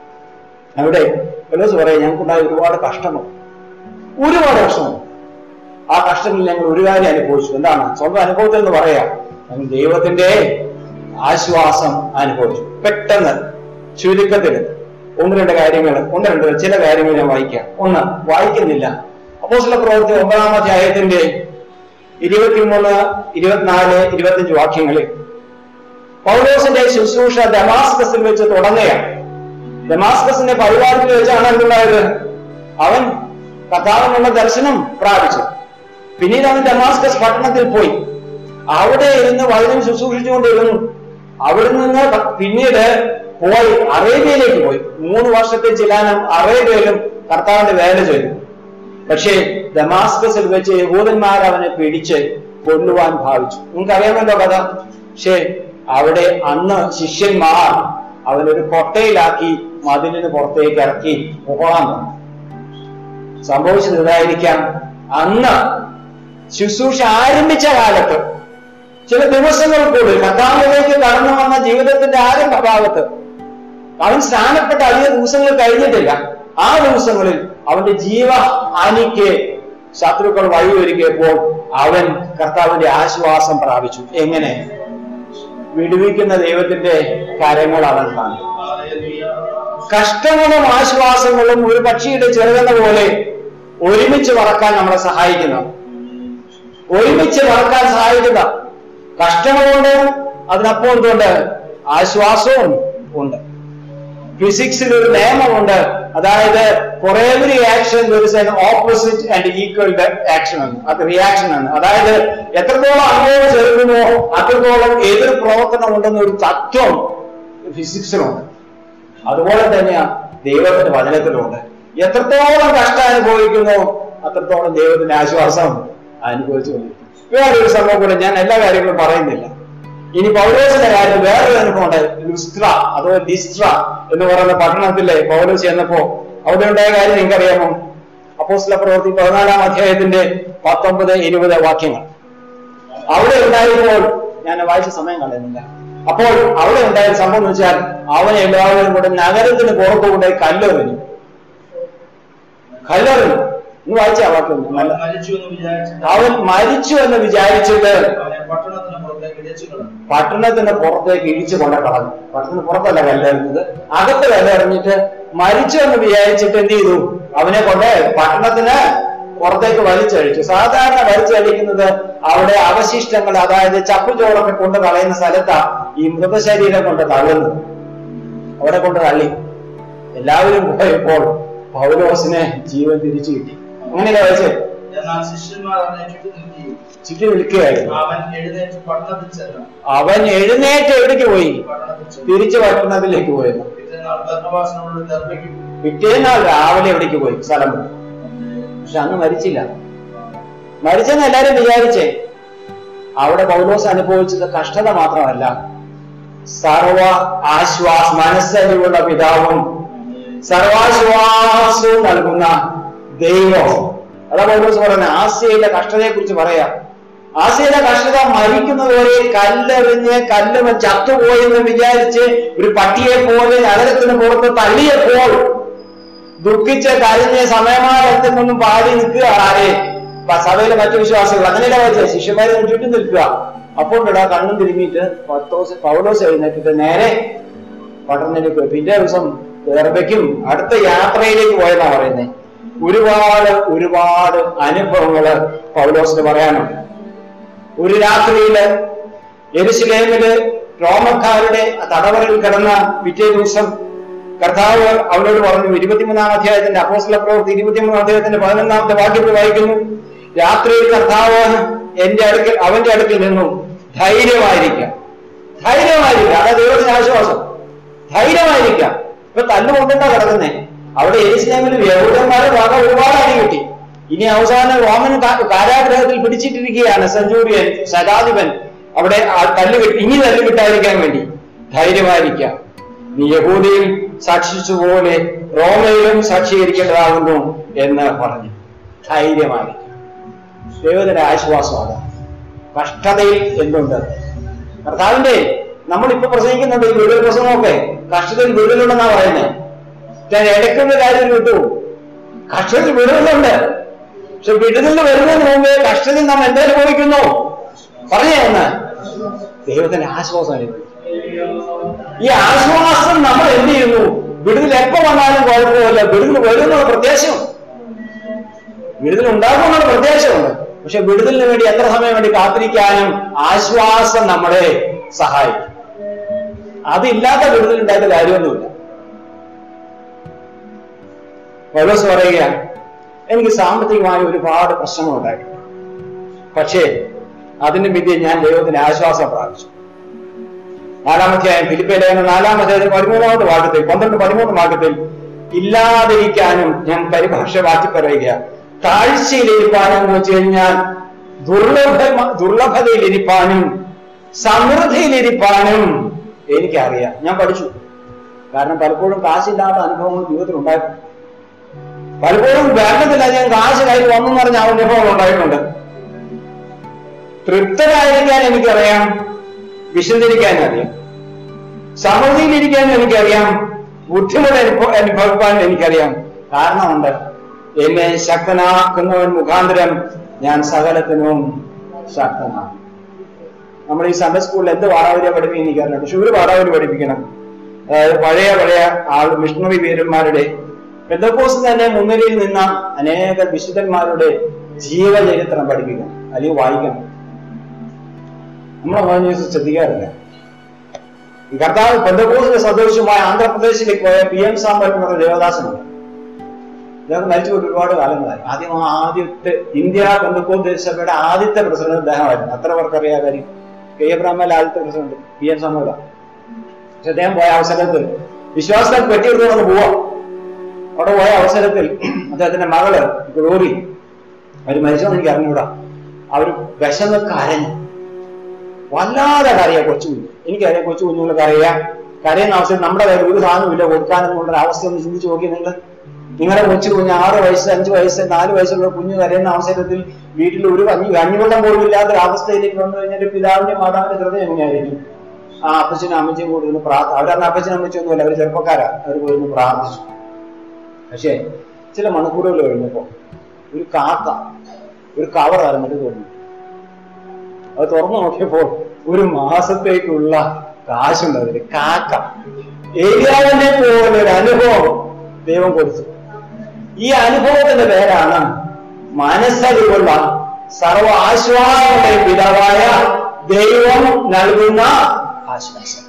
അവിടെ പൗലോസ് പറയാം ഞങ്ങൾക്കുണ്ടായ ഒരുപാട് കഷ്ടമോ ഒരുപാട് കഷ്ടമോ ആ കഷ്ടങ്ങളിൽ ഞങ്ങൾ ഒരു കാര്യം അനുഭവിച്ചു എന്താണ് സ്വന്തം അനുഭവത്തിൽ നിന്ന് പറയാം ഞങ്ങൾ ദൈവത്തിന്റെ ആശ്വാസം അനുഭവിച്ചു പെട്ടെന്ന് ചുരുക്കത്തിൽ ഒന്ന് രണ്ട് കാര്യങ്ങൾ ഒന്ന് രണ്ട് ചില കാര്യങ്ങൾ ഞാൻ വായിക്കാം ഒന്ന് വായിക്കുന്നില്ല അപ്പോ ചില പ്രവൃത്തി ഒമ്പതാം അധ്യായത്തിന്റെ ഇരുപത്തിമൂന്ന് ഇരുപത്തിനാല് ഇരുപത്തിയഞ്ച് വാക്യങ്ങളിൽ പൗലോസിന്റെ ശുശ്രൂഷ ഡമാസ്കസിൽ വെച്ച് തുടങ്ങുകയാണ് ഡമാസ്കസിന്റെ പരിവാരത്തിൽ വെച്ചാണ് എന്തുണ്ടായത് അവൻ കഥാവിനുള്ള ദർശനം പ്രാപിച്ചു പിന്നീട് അവൻ ഡമാസ്കസ് പട്ടണത്തിൽ പോയി അവിടെ ഇരുന്ന് വചനം ശുശ്രൂഷിച്ചുകൊണ്ടിരുന്നു അവിടെ നിന്ന് പ- പിന്നീട് പോയി അറേബ്യയിലേക്ക് പോയി മൂന്ന് വർഷത്തെ ചിലാനം അറേബ്യയിലും കർത്താവിന്റെ വേല ചെയ്തു പക്ഷേ ഡമാസ്കസിൽ വെച്ച് യഹൂദന്മാർ അവനെ പിടിച്ച് കൊല്ലുവാൻ ഭാവിച്ചു നിങ്ങൾക്ക് അറിയാമല്ലോ കഥ പക്ഷേ അവിടെ അന്ന് ശിഷ്യന്മാർ അവനൊരു കൊട്ടയിലാക്കി മതിലിന് പുറത്തേക്ക് ഇറക്കി പോകാൻ പറഞ്ഞു സംഭവിച്ചത് ഇതായിരിക്കാം അന്ന് ശുശ്രൂഷ ആരംഭിച്ച കാലത്ത് ചില ദിവസങ്ങൾക്കുള്ളിൽ കർത്താവിലേക്ക് കടന്നു വന്ന ജീവിതത്തിന്റെ ആരംഭ ഭാഗത്ത് അവൻ സ്നാനപ്പെട്ട അധിക ദിവസങ്ങൾ കഴിഞ്ഞിട്ടില്ല ആ ദിവസങ്ങളിൽ അവന്റെ ജീവ ഹാനിക്ക് ശത്രുക്കൾ വഴിയൊരുക്കിയപ്പോൾ അവൻ കർത്താവിന്റെ ആശ്വാസം പ്രാപിച്ചു എങ്ങനെ വിടുവിക്കുന്ന ദൈവത്തിന്റെ കരങ്ങൾ അവൻ കാണും കഷ്ടങ്ങളും ആശ്വാസങ്ങളും ഒരു പക്ഷിയുടെ ചെറുകെന്ന പോലെ ഒരുമിച്ച് പറക്കാൻ നമ്മളെ സഹായിക്കുന്നു ഒരുമിച്ച് പറക്കാൻ സഹായിക്കുന്ന കഷ്ടങ്ങളുണ്ട് അതിനപ്പുറം എന്തുണ്ട് ആശ്വാസവും ഉണ്ട് ഫിസിക്സിൽ ഒരു നിയമമുണ്ട് അതായത് for every action opposite and equal action എന്ന് അത് റിയാക്ഷൻ ആണ് അതായത് എത്രത്തോളം അങ്ങോട്ട് ചെറുകുമോ അത്രത്തോളം എതിർ പ്രവർത്തനം ഉണ്ടെന്ന ഒരു തത്വം ഫിസിക്സിലുണ്ട് അതുപോലെ തന്നെയാണ് ദൈവത്തിന്റെ വചനത്തിലുണ്ട് എത്രത്തോളം കഷ്ടം അനുഭവിക്കുന്നു അത്രത്തോളം ദൈവത്തിന്റെ ആശ്വാസം അനുഭവിച്ചുകൊണ്ടിരിക്കും വേറൊരു സംഭവം കൂടെ ഞാൻ എല്ലാ കാര്യങ്ങളും പറയുന്നില്ല ഇനി പൗലോസിന്റെ കാര്യം വേറൊരു അനുഭവമുണ്ട് ലുസ്ട്ര അഥവാ ലിസ്ട്ര എന്ന് പറയുന്ന പട്ടണത്തിലെ പൗലോസ് ചെന്നപ്പോ അവിടെ ഉണ്ടായ കാര്യം നിങ്ങൾക്കറിയാമോ അപ്പോസ്ല പ്രവൃത്തി പതിനാലാം അധ്യായത്തിന്റെ പത്തൊമ്പത് ഇരുപത് വാക്യങ്ങൾ അവിടെ ഉണ്ടായപ്പോൾ ഞാൻ വായിച്ച സമയം കളയുന്നില്ല അപ്പോൾ അവിടെ ഉണ്ടായ സംഭവം എന്ന് വെച്ചാൽ അവൻ എല്ലാവരും കൂടെ നഗരത്തിന് പുറത്തു കൊണ്ടുപോയി കല്ലെറിഞ്ഞു കല്ലെറിഞ്ഞു ഇന്ന് വായിച്ച ആ വാക്യം നല്ല മരിച്ചു എന്ന് വിചാരിച്ചു അവൻ മരിച്ചു എന്ന് വിചാരിച്ചിട്ട് അവനെ പട്ടണത്തിന് പുറത്തേക്ക് ഇടിച്ചു കളഞ്ഞു പട്ടണത്തിന്റെ പുറത്തേക്ക് ഇടിച്ചു കൊണ്ട കളഞ്ഞു പട്ടണത്തിന് പുറത്തല്ല കല്ലെറിഞ്ഞത് അകത്ത് കല്ലെറിഞ്ഞിട്ട് മരിച്ചു എന്ന് വിചാരിച്ചിട്ട് എന്ത് ചെയ്തു അവനെ കൊണ്ട് പട്ടണത്തിന് പുറത്തേക്ക് വലിച്ചഴിച്ചു സാധാരണ വലിച്ചഴിക്കുന്നത് അവിടെ അവശിഷ്ടങ്ങൾ അതായത് ചപ്പുചോളൊക്കെ കൊണ്ട് കളയുന്ന സ്ഥലത്താ ഈ മൃതശരീരം കൊണ്ട് തള്ളുന്നത് അവിടെ കൊണ്ട് തള്ളി എല്ലാവരും പോയപ്പോൾ പൗലോസിന് ജീവൻ തിരിച്ചു കിട്ടി അങ്ങനെയല്ലേ വായിച്ചേ എന്നാൽ ശിഷ്യന്മാർ അവനെ ചുറ്റി നിൽക്കുകയും ചുറ്റി നിൽക്കുകയായിരുന്നു അവൻ എഴുന്നേറ്റ് പട്ടണത്തിൽ ചെന്നു അവൻ എഴുന്നേറ്റ് എവിടേക്ക് പോയി പട്ടണത്തിൽ ചെന്നു തിരിച്ചു പട്ടണത്തിലേക്ക് പോയിരുന്നു പിറ്റേന്നാൾ നാൾ ബർന്നബാസിനോട് ദർബയ്ക്ക് പിറ്റേന്നാൾ രാവിലെ എവിടേക്ക് പോയി സ്ഥലം വിട്ടു പക്ഷെ അന്ന് മരിച്ചില്ല മരിച്ചെന്ന് എല്ലാരും വിചാരിച്ചേ അവിടെ പൗലോസ് അനുഭവിച്ചത് കഷ്ടത മാത്രമല്ല സർവ ആശ്വാസ മനസ്സരിവുള്ള പിതാവും സർവാശ്വാസവും നൽകുന്ന ദൈവം അതാ പൗലോസ് പറയുന്നത് ആസിയയിലെ കഷ്ടതയെ കുറിച്ച് പറയാം ആസിയയിലെ കഷ്ടത മരിക്കുന്നതുവരെ കല്ലെറിഞ്ഞ് കല്ല് ചത്തുപോയെന്ന് വിചാരിച്ച് ഒരു പട്ടിയെ പോലെ നഗരത്തിന് പുറത്ത് തള്ളിയപ്പോൾ ദുഃഖിച്ച് കരഞ്ഞ് സമയമായത്തിൽ നിന്നും പാടി നിൽക്കുക ആരെ പ- സഭയിലെ മറ്റു വിശ്വാസികൾ അങ്ങനെയല്ല വെച്ചത് ശിഷ്യന്മാരെ ചുറ്റും നിൽക്കുക അപ്പോൾ ഇടാ കണ്ണും തിരുമ്മിയിട്ട് പത്തോസ് പൗലോസ് എഴുന്നേറ്റിട്ട് നേരെ പട്ടണത്തിലേക്ക് പോയി പിറ്റേ ദിവസം ദർബയ്ക്കും അടുത്ത യാത്രയിലേക്ക് പോയെന്നാ പറയുന്നത് ഒരുപാട് ഒരുപാട് അനുഭവങ്ങള് പൗലോസിന് പറയാനുണ്ട് ഒരു രാത്രിയില് എരുശിലേമില് റോമക്കാരുടെ തടവറയിൽ കിടന്ന പിറ്റേ ദിവസം കർത്താവ് അവനോട് പറഞ്ഞു ഇരുപത്തിമൂന്നാം അധ്യായത്തിന്റെ അപ്പോസ്തല പ്രവൃത്തി ഇരുപത്തിമൂന്നാം അധ്യായത്തിന്റെ പതിനൊന്നാമത്തെ വാക്യത്തിൽ വായിക്കുന്നു രാത്രിയിൽ കർത്താവ് എന്റെ അടുക്കൽ അവന്റെ അടുക്കൽ നിന്നു ധൈര്യമായിരിക്കാം ധൈര്യമായിരിക്കാം അതാ ദൈവത്തിന് ആശ്വാസം ധൈര്യമായിരിക്കാം ഇപ്പൊ തല്ലുകൊണ്ടാ കിടക്കുന്നേ അവിടെ എരിസ്ലാമിൽ യഹൂദന്മാരെ വക ഒരുപാട് അടി കിട്ടി ഇനി അവസാനം റോമൻ കാ- കാരാഗ്രഹത്തിൽ പിടിച്ചിട്ടിരിക്കുകയാണ് സെഞ്ചൂറിയൻ ശതാധിപൻ അവിടെ ആ തല്ല് കിട്ടി ഇനി തല്ല് കിട്ടാതിരിക്കാൻ വേണ്ടി ധൈര്യമായിരിക്കാം നീ യഹൂദിയിൽ സാക്ഷിച്ചതുപോലെ റോമയിലും സാക്ഷീകരിക്കേണ്ടതാകുന്നു എന്ന് പറഞ്ഞു ധൈര്യമായിരിക്കാം ദൈവത്തിന്റെ ആശ്വാസമാണ് കഷ്ടതയിൽ എന്തുണ്ട് കർത്താവിന്റെ നമ്മളിപ്പോ പ്രസംഗിക്കുന്നുണ്ട് ഈ വിടുതൽ പ്രസംഗമൊക്കെ കഷ്ടതയിൽ വിടുതലുണ്ടെന്നാ പറയുന്നത് ഞാൻ ഇടയ്ക്കുന്ന കാര്യം വിട്ടു കഷ്ടത്തിൽ വിടുതലുണ്ട് പക്ഷെ വിടുതലിന് വരുന്നതിന് മുമ്പേ കഷ്ടത്തിൽ നാം എന്തനുഭവിക്കുന്നു പറഞ്ഞേ ഒന്ന് ദൈവത്തിന്റെ ആശ്വാസം അനുഭവിക്കും ഈ ആശ്വാസം നമ്മൾ എന്ത് ചെയ്യുന്നു വിടുതൽ എപ്പോ വന്നാലും കുഴപ്പമില്ല വിടുതൽ വരുന്നുള്ള പ്രത്യാശം വിടുതൽ ഉണ്ടാകുമെന്നുള്ള പ്രത്യാശമുണ്ട് പക്ഷെ വിടുതലിന് വേണ്ടി എത്ര സമയം വേണ്ടി കാത്തിരിക്കാനും ആശ്വാസം നമ്മളെ സഹായിക്കും അതില്ലാത്ത വിടുതൽ ഉണ്ടായിട്ട് കാര്യമൊന്നുമില്ല പൗലോസ് പറയുകയാണ് എനിക്ക് സാമ്പത്തികമായ ഒരുപാട് പ്രശ്നങ്ങളുണ്ടായിട്ടുണ്ട് പക്ഷേ അതിന് മധ്യേ ഞാൻ ദൈവത്തിന്റെ ആശ്വാസം പ്രാപിച്ചു നാലാമധ്യായം ഫിലിപ്പേ ലേഖനം നാലാമധ്യായം പതിമൂന്നാമത്തെ വാക്യത്തിൽ പന്ത്രണ്ട് പതിമൂന്ന് വാക്യത്തിൽ ഇല്ലാതിരിക്കാനും ഞാൻ പരിഭാഷ മാറ്റി പറയുക താഴ്ചയിലിരിപ്പാനും എന്ന് വെച്ച് കഴിഞ്ഞാൽ ദുർലഭ ദുർലഭതയിലിരിപ്പാനും സമൃദ്ധിയിലിരിപ്പാനും എനിക്കറിയാം ഞാൻ പഠിച്ചു കാരണം പലപ്പോഴും കാശില്ലാത്ത അനുഭവങ്ങൾ ജീവിതത്തിൽ ഉണ്ടായിട്ടുണ്ട് പലപ്പോഴും വേണ്ടതില്ല ഞാൻ കാശ് കയ്യിൽ വന്നു പറഞ്ഞ ആ അനുഭവങ്ങൾ ഉണ്ടായിട്ടുണ്ട് തൃപ്തരായിരിക്കാൻ എനിക്കറിയാം വിശന്നിരിക്കാനും അറിയാം സമൃദ്ധിയിലിരിക്കാനും എനിക്കറിയാം ബുദ്ധിമുട്ട് അനുഭവ- അനുഭവിക്കാൻ എനിക്കറിയാം കാരണമുണ്ട് എന്നെ ശക്തനാക്കുന്നവൻ മുഖാന്തരം ഞാൻ സകലത്തിനും ശക്തനാണ് നമ്മൾ ഈ സൺഡേ സ്കൂളിൽ എന്ത് പാഠാവലിയെ പഠിപ്പിക്കും എനിക്കറിയാം പക്ഷെ ഒരു പാഠാവലി പഠിപ്പിക്കണം അതായത് പഴയ പഴയ ആൾ മിഷണറി വീരന്മാരുടെ പെന്തക്കോസ് തന്നെ മുൻനിരയിൽ നിന്ന അനേക വിശുദ്ധന്മാരുടെ ജീവചരിത്രം പഠിപ്പിക്കണം അല്ലെങ്കിൽ വായിക്കണം നമ്മളെ മോഹൻ ന്യൂസ് ശ്രദ്ധിക്കാറില്ല ഈ കർത്താവ് പെന്തക്കോസിന്റെ സദൃശമായ ആന്ധ്രാപ്രദേശിലേക്ക് പോയ പി എം സാമ്പൽ എന്ന് പറഞ്ഞ ദേവദാസനുണ്ട് ഇദ്ദേഹം മരിച്ചു പോയിട്ട് ഒരുപാട് കാലങ്ങളായി ആദ്യം ആദ്യത്തെ ഇന്ത്യ പെന്തക്കോസ് സഭയുടെ ആദ്യത്തെ പ്രസിഡന്റ് അദ്ദേഹമായിരുന്നു അത്ര പേർക്കറിയാം കാര്യം കെ എബ്രാഹ്മൽ ആദ്യത്തെ പ്രസിഡന്റ് പി എം സാമുല പക്ഷെ അദ്ദേഹം പോയ അവസരത്തിൽ വിശ്വാസത്തെ പെട്ടിയെടുത്തുകൊണ്ട് പോവാം അവിടെ പോയ അവസരത്തിൽ അദ്ദേഹത്തിന്റെ മകള് ഗ്ലോറി അവര് മരിച്ചോന്ന് എനിക്ക് അറിഞ്ഞൂടാ അവര് വിശന്ന് കരഞ്ഞു വല്ലാതെ കരയാ കൊച്ചു കുഞ്ഞ് എനിക്കറിയാം കൊച്ചു കുഞ്ഞുങ്ങൾ കരയാ കരയുന്ന അവസരം നമ്മുടെ കയ്യിൽ ഒരു സാധനമില്ല കൊടുക്കാനെന്നുള്ള ഒരു അവസ്ഥ ഒന്ന് ചിന്തിച്ചു നോക്കി നിങ്ങൾ നിങ്ങളുടെ കൊച്ചു കുഞ്ഞ് ആറ് വയസ്സ് അഞ്ച് വയസ്സ് നാല് വയസ്സുള്ള കുഞ്ഞ് കരയുന്ന അവസരത്തിൽ വീട്ടിൽ ഒരു കഞ്ഞി കഞ്ഞിവെള്ളം പോലും ഇല്ലാത്ത ഒരു അവസ്ഥയിലേക്ക് വന്നു കഴിഞ്ഞാൽ പിതാവിന്റെ മാതാവിന്റെ ഹൃദയം എങ്ങനെയായിരിക്കും ആ അപ്പച്ചനും അമ്മച്ചിയും കൂടി ഒന്ന് പ്രാർത്ഥന അവരന്ന് അപ്പച്ചനും അമ്മച്ചിയൊന്നുമല്ല അവർ ചെറുപ്പക്കാരാ അവർ പോയി ഒന്ന് പ്രാർത്ഥിച്ചു പക്ഷേ ചില മണിക്കൂറുകൾ കഴിഞ്ഞപ്പോ ഒരു കാക്ക ഒരു കവർ അറിഞ്ഞിട്ട് തോന്നി അത് തുറന്നു നോക്കിയപ്പോൾ ഒരു മാസത്തേക്കുള്ള കാശുണ്ട് അതില് കാക്ക ഏരിയാവിനെ പോലെ ഒരു അനുഭവം ദൈവം കൊടുത്തു ഈ അനുഭവത്തിന്റെ പേരാണ് മനസ്സറിവുള്ള സർവ ആശ്വാസങ്ങളുടെ പിതാവായ ദൈവം നൽകുന്ന ആശ്വാസം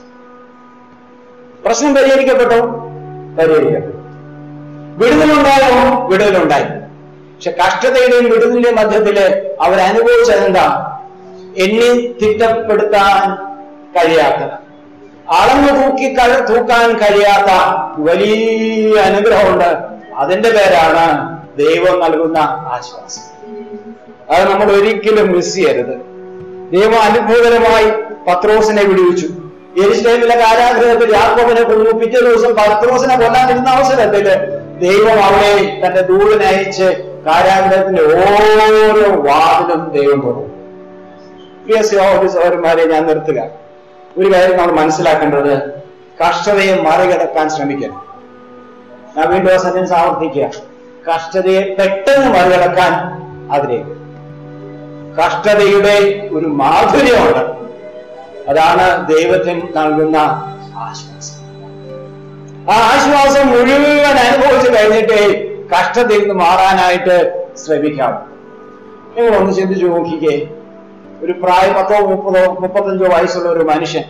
പ്രശ്നം പരിഹരിക്കപ്പെട്ടോ പരിഹരിക്കപ്പെട്ടു വിടുതലുണ്ടായോ വിടുതലുണ്ടായി പക്ഷെ കഷ്ടതയുടെയും വിടുതലിന്റെയും മധ്യത്തില് അവരനുഭവിച്ചത് എന്താ എണ്ണി തിട്ടപ്പെടുത്താൻ കഴിയാത്ത അളന്നു തൂക്കി കഴി- തൂക്കാൻ കഴിയാത്ത വലിയ അനുഗ്രഹമുണ്ട് അതിന്റെ പേരാണ് ദൈവം നൽകുന്ന ആശ്വാസം അത് നമ്മൾ ഒരിക്കലും മിസ് ചെയ്യരുത് ദൈവം അനുഭവകരമായി പത്രോസിനെ വിടുവിച്ചു യെരുശലേമിലെ കാരാഗ്രഹത്തിൽ യാക്കോബിനെ കൊന്നു പിറ്റേ ദിവസം പത്രോസിനെ കൊല്ലാനിരുന്ന അവസരത്തില് ദൈവം അവിടെ തന്റെ ദൂരനെ അയച്ച് കാരാഗ്രഹത്തിന്റെ ഓരോ വാതിലും ദൈവം തുറന്നു പ്രിയ സഹോദരി സഹോദരന്മാരെ ഞാൻ നിർത്തുക ഒരു കാര്യം നമ്മൾ മനസ്സിലാക്കേണ്ടത് കഷ്ടതയെ മറികടക്കാൻ ശ്രമിക്കണം ഞാൻ വീണ്ടും ആ സെന്റൻസ് ആവർത്തിക്കുക കഷ്ടതയെ പെട്ടെന്ന് മറികടക്കാൻ ആഗ്രഹിക്കുക കഷ്ടതയുടെ ഒരു മാധുര്യമുണ്ട് അതാണ് ദൈവത്തിന് നൽകുന്ന ആശ്വാസം ആ ആശ്വാസം മുഴുവൻ അനുഭവിച്ചു കഴിഞ്ഞിട്ടേ കഷ്ടതയിൽ നിന്ന് മാറാനായിട്ട് ശ്രമിക്കാം നിങ്ങൾ ഒന്ന് ചിന്തിച്ചു നോക്കിക്കേ ഒരു പ്രായ പത്തോ മുപ്പതോ മുപ്പത്തഞ്ചോ വയസ്സുള്ള ഒരു മനുഷ്യൻ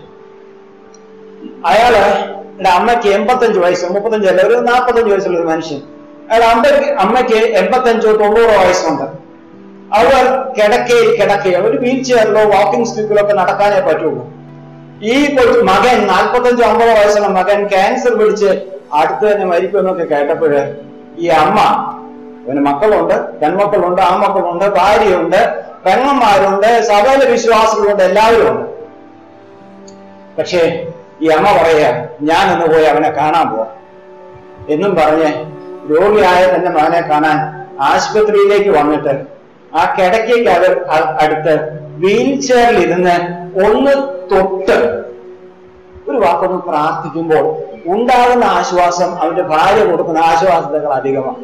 അയാള് എന്റെ അമ്മയ്ക്ക് എൺപത്തഞ്ച് വയസ്സ് മുപ്പത്തഞ്ചല്ല ഒരു നാൽപ്പത്തഞ്ച് വയസ്സുള്ള ഒരു മനുഷ്യൻ അയാൾ അമ്മയ്ക്ക് അമ്മയ്ക്ക് എൺപത്തഞ്ചോ തൊണ്ണൂറോ വയസ്സുണ്ട് അവർ കിടക്കയിൽ കിടക്കുക ഒരു വീൽ ചെയറിലോ വാക്കിംഗ് സ്റ്റിക്കിലോ ഒക്കെ നടക്കാനേ പറ്റുള്ളൂ ഈ കൊച്ചു മകൻ നാൽപ്പത്തഞ്ചോ അമ്പതോ വയസ്സുള്ള മകൻ ക്യാൻസർ പിടിച്ച് അടുത്ത് തന്നെ മരിക്കുമെന്നൊക്കെ കേട്ടപ്പോഴ് ഈ അമ്മ അവന് മക്കളുണ്ട് പെൺമക്കളുണ്ട് ആൺമക്കളുണ്ട് ഭാര്യയുണ്ട് പെങ്ങന്മാരുണ്ട് സകല വിശ്വാസികളുണ്ട് എല്ലാവരും ഉണ്ട് പക്ഷേ ഈ അമ്മ പറയാ ഞാൻ ഒന്ന് പോയി അവനെ കാണാൻ പോവാം എന്നും പറഞ്ഞ് രോഗിയായ തന്റെ മകനെ കാണാൻ ആശുപത്രിയിലേക്ക് വന്നിട്ട് ആ കിടക്കയ്ക്ക് അവർ അ- അടുത്ത് വീൽ ചെയറിൽ ഇരുന്ന് ഒന്ന് തൊട്ട് ഒരു വാക്കൊന്ന് പ്രാർത്ഥിക്കുമ്പോൾ ഉണ്ടാകുന്ന ആശ്വാസം അവന്റെ ഭാര്യ കൊടുക്കുന്ന ആശ്വാസത്തേക്കാൾ അധികമാണ്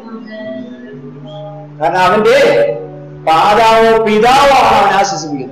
കാരണം അവന്റെ മാതാവോ പിതാവോ ആണ് അവനെ ആശ്വസിപ്പിക്കുന്നത്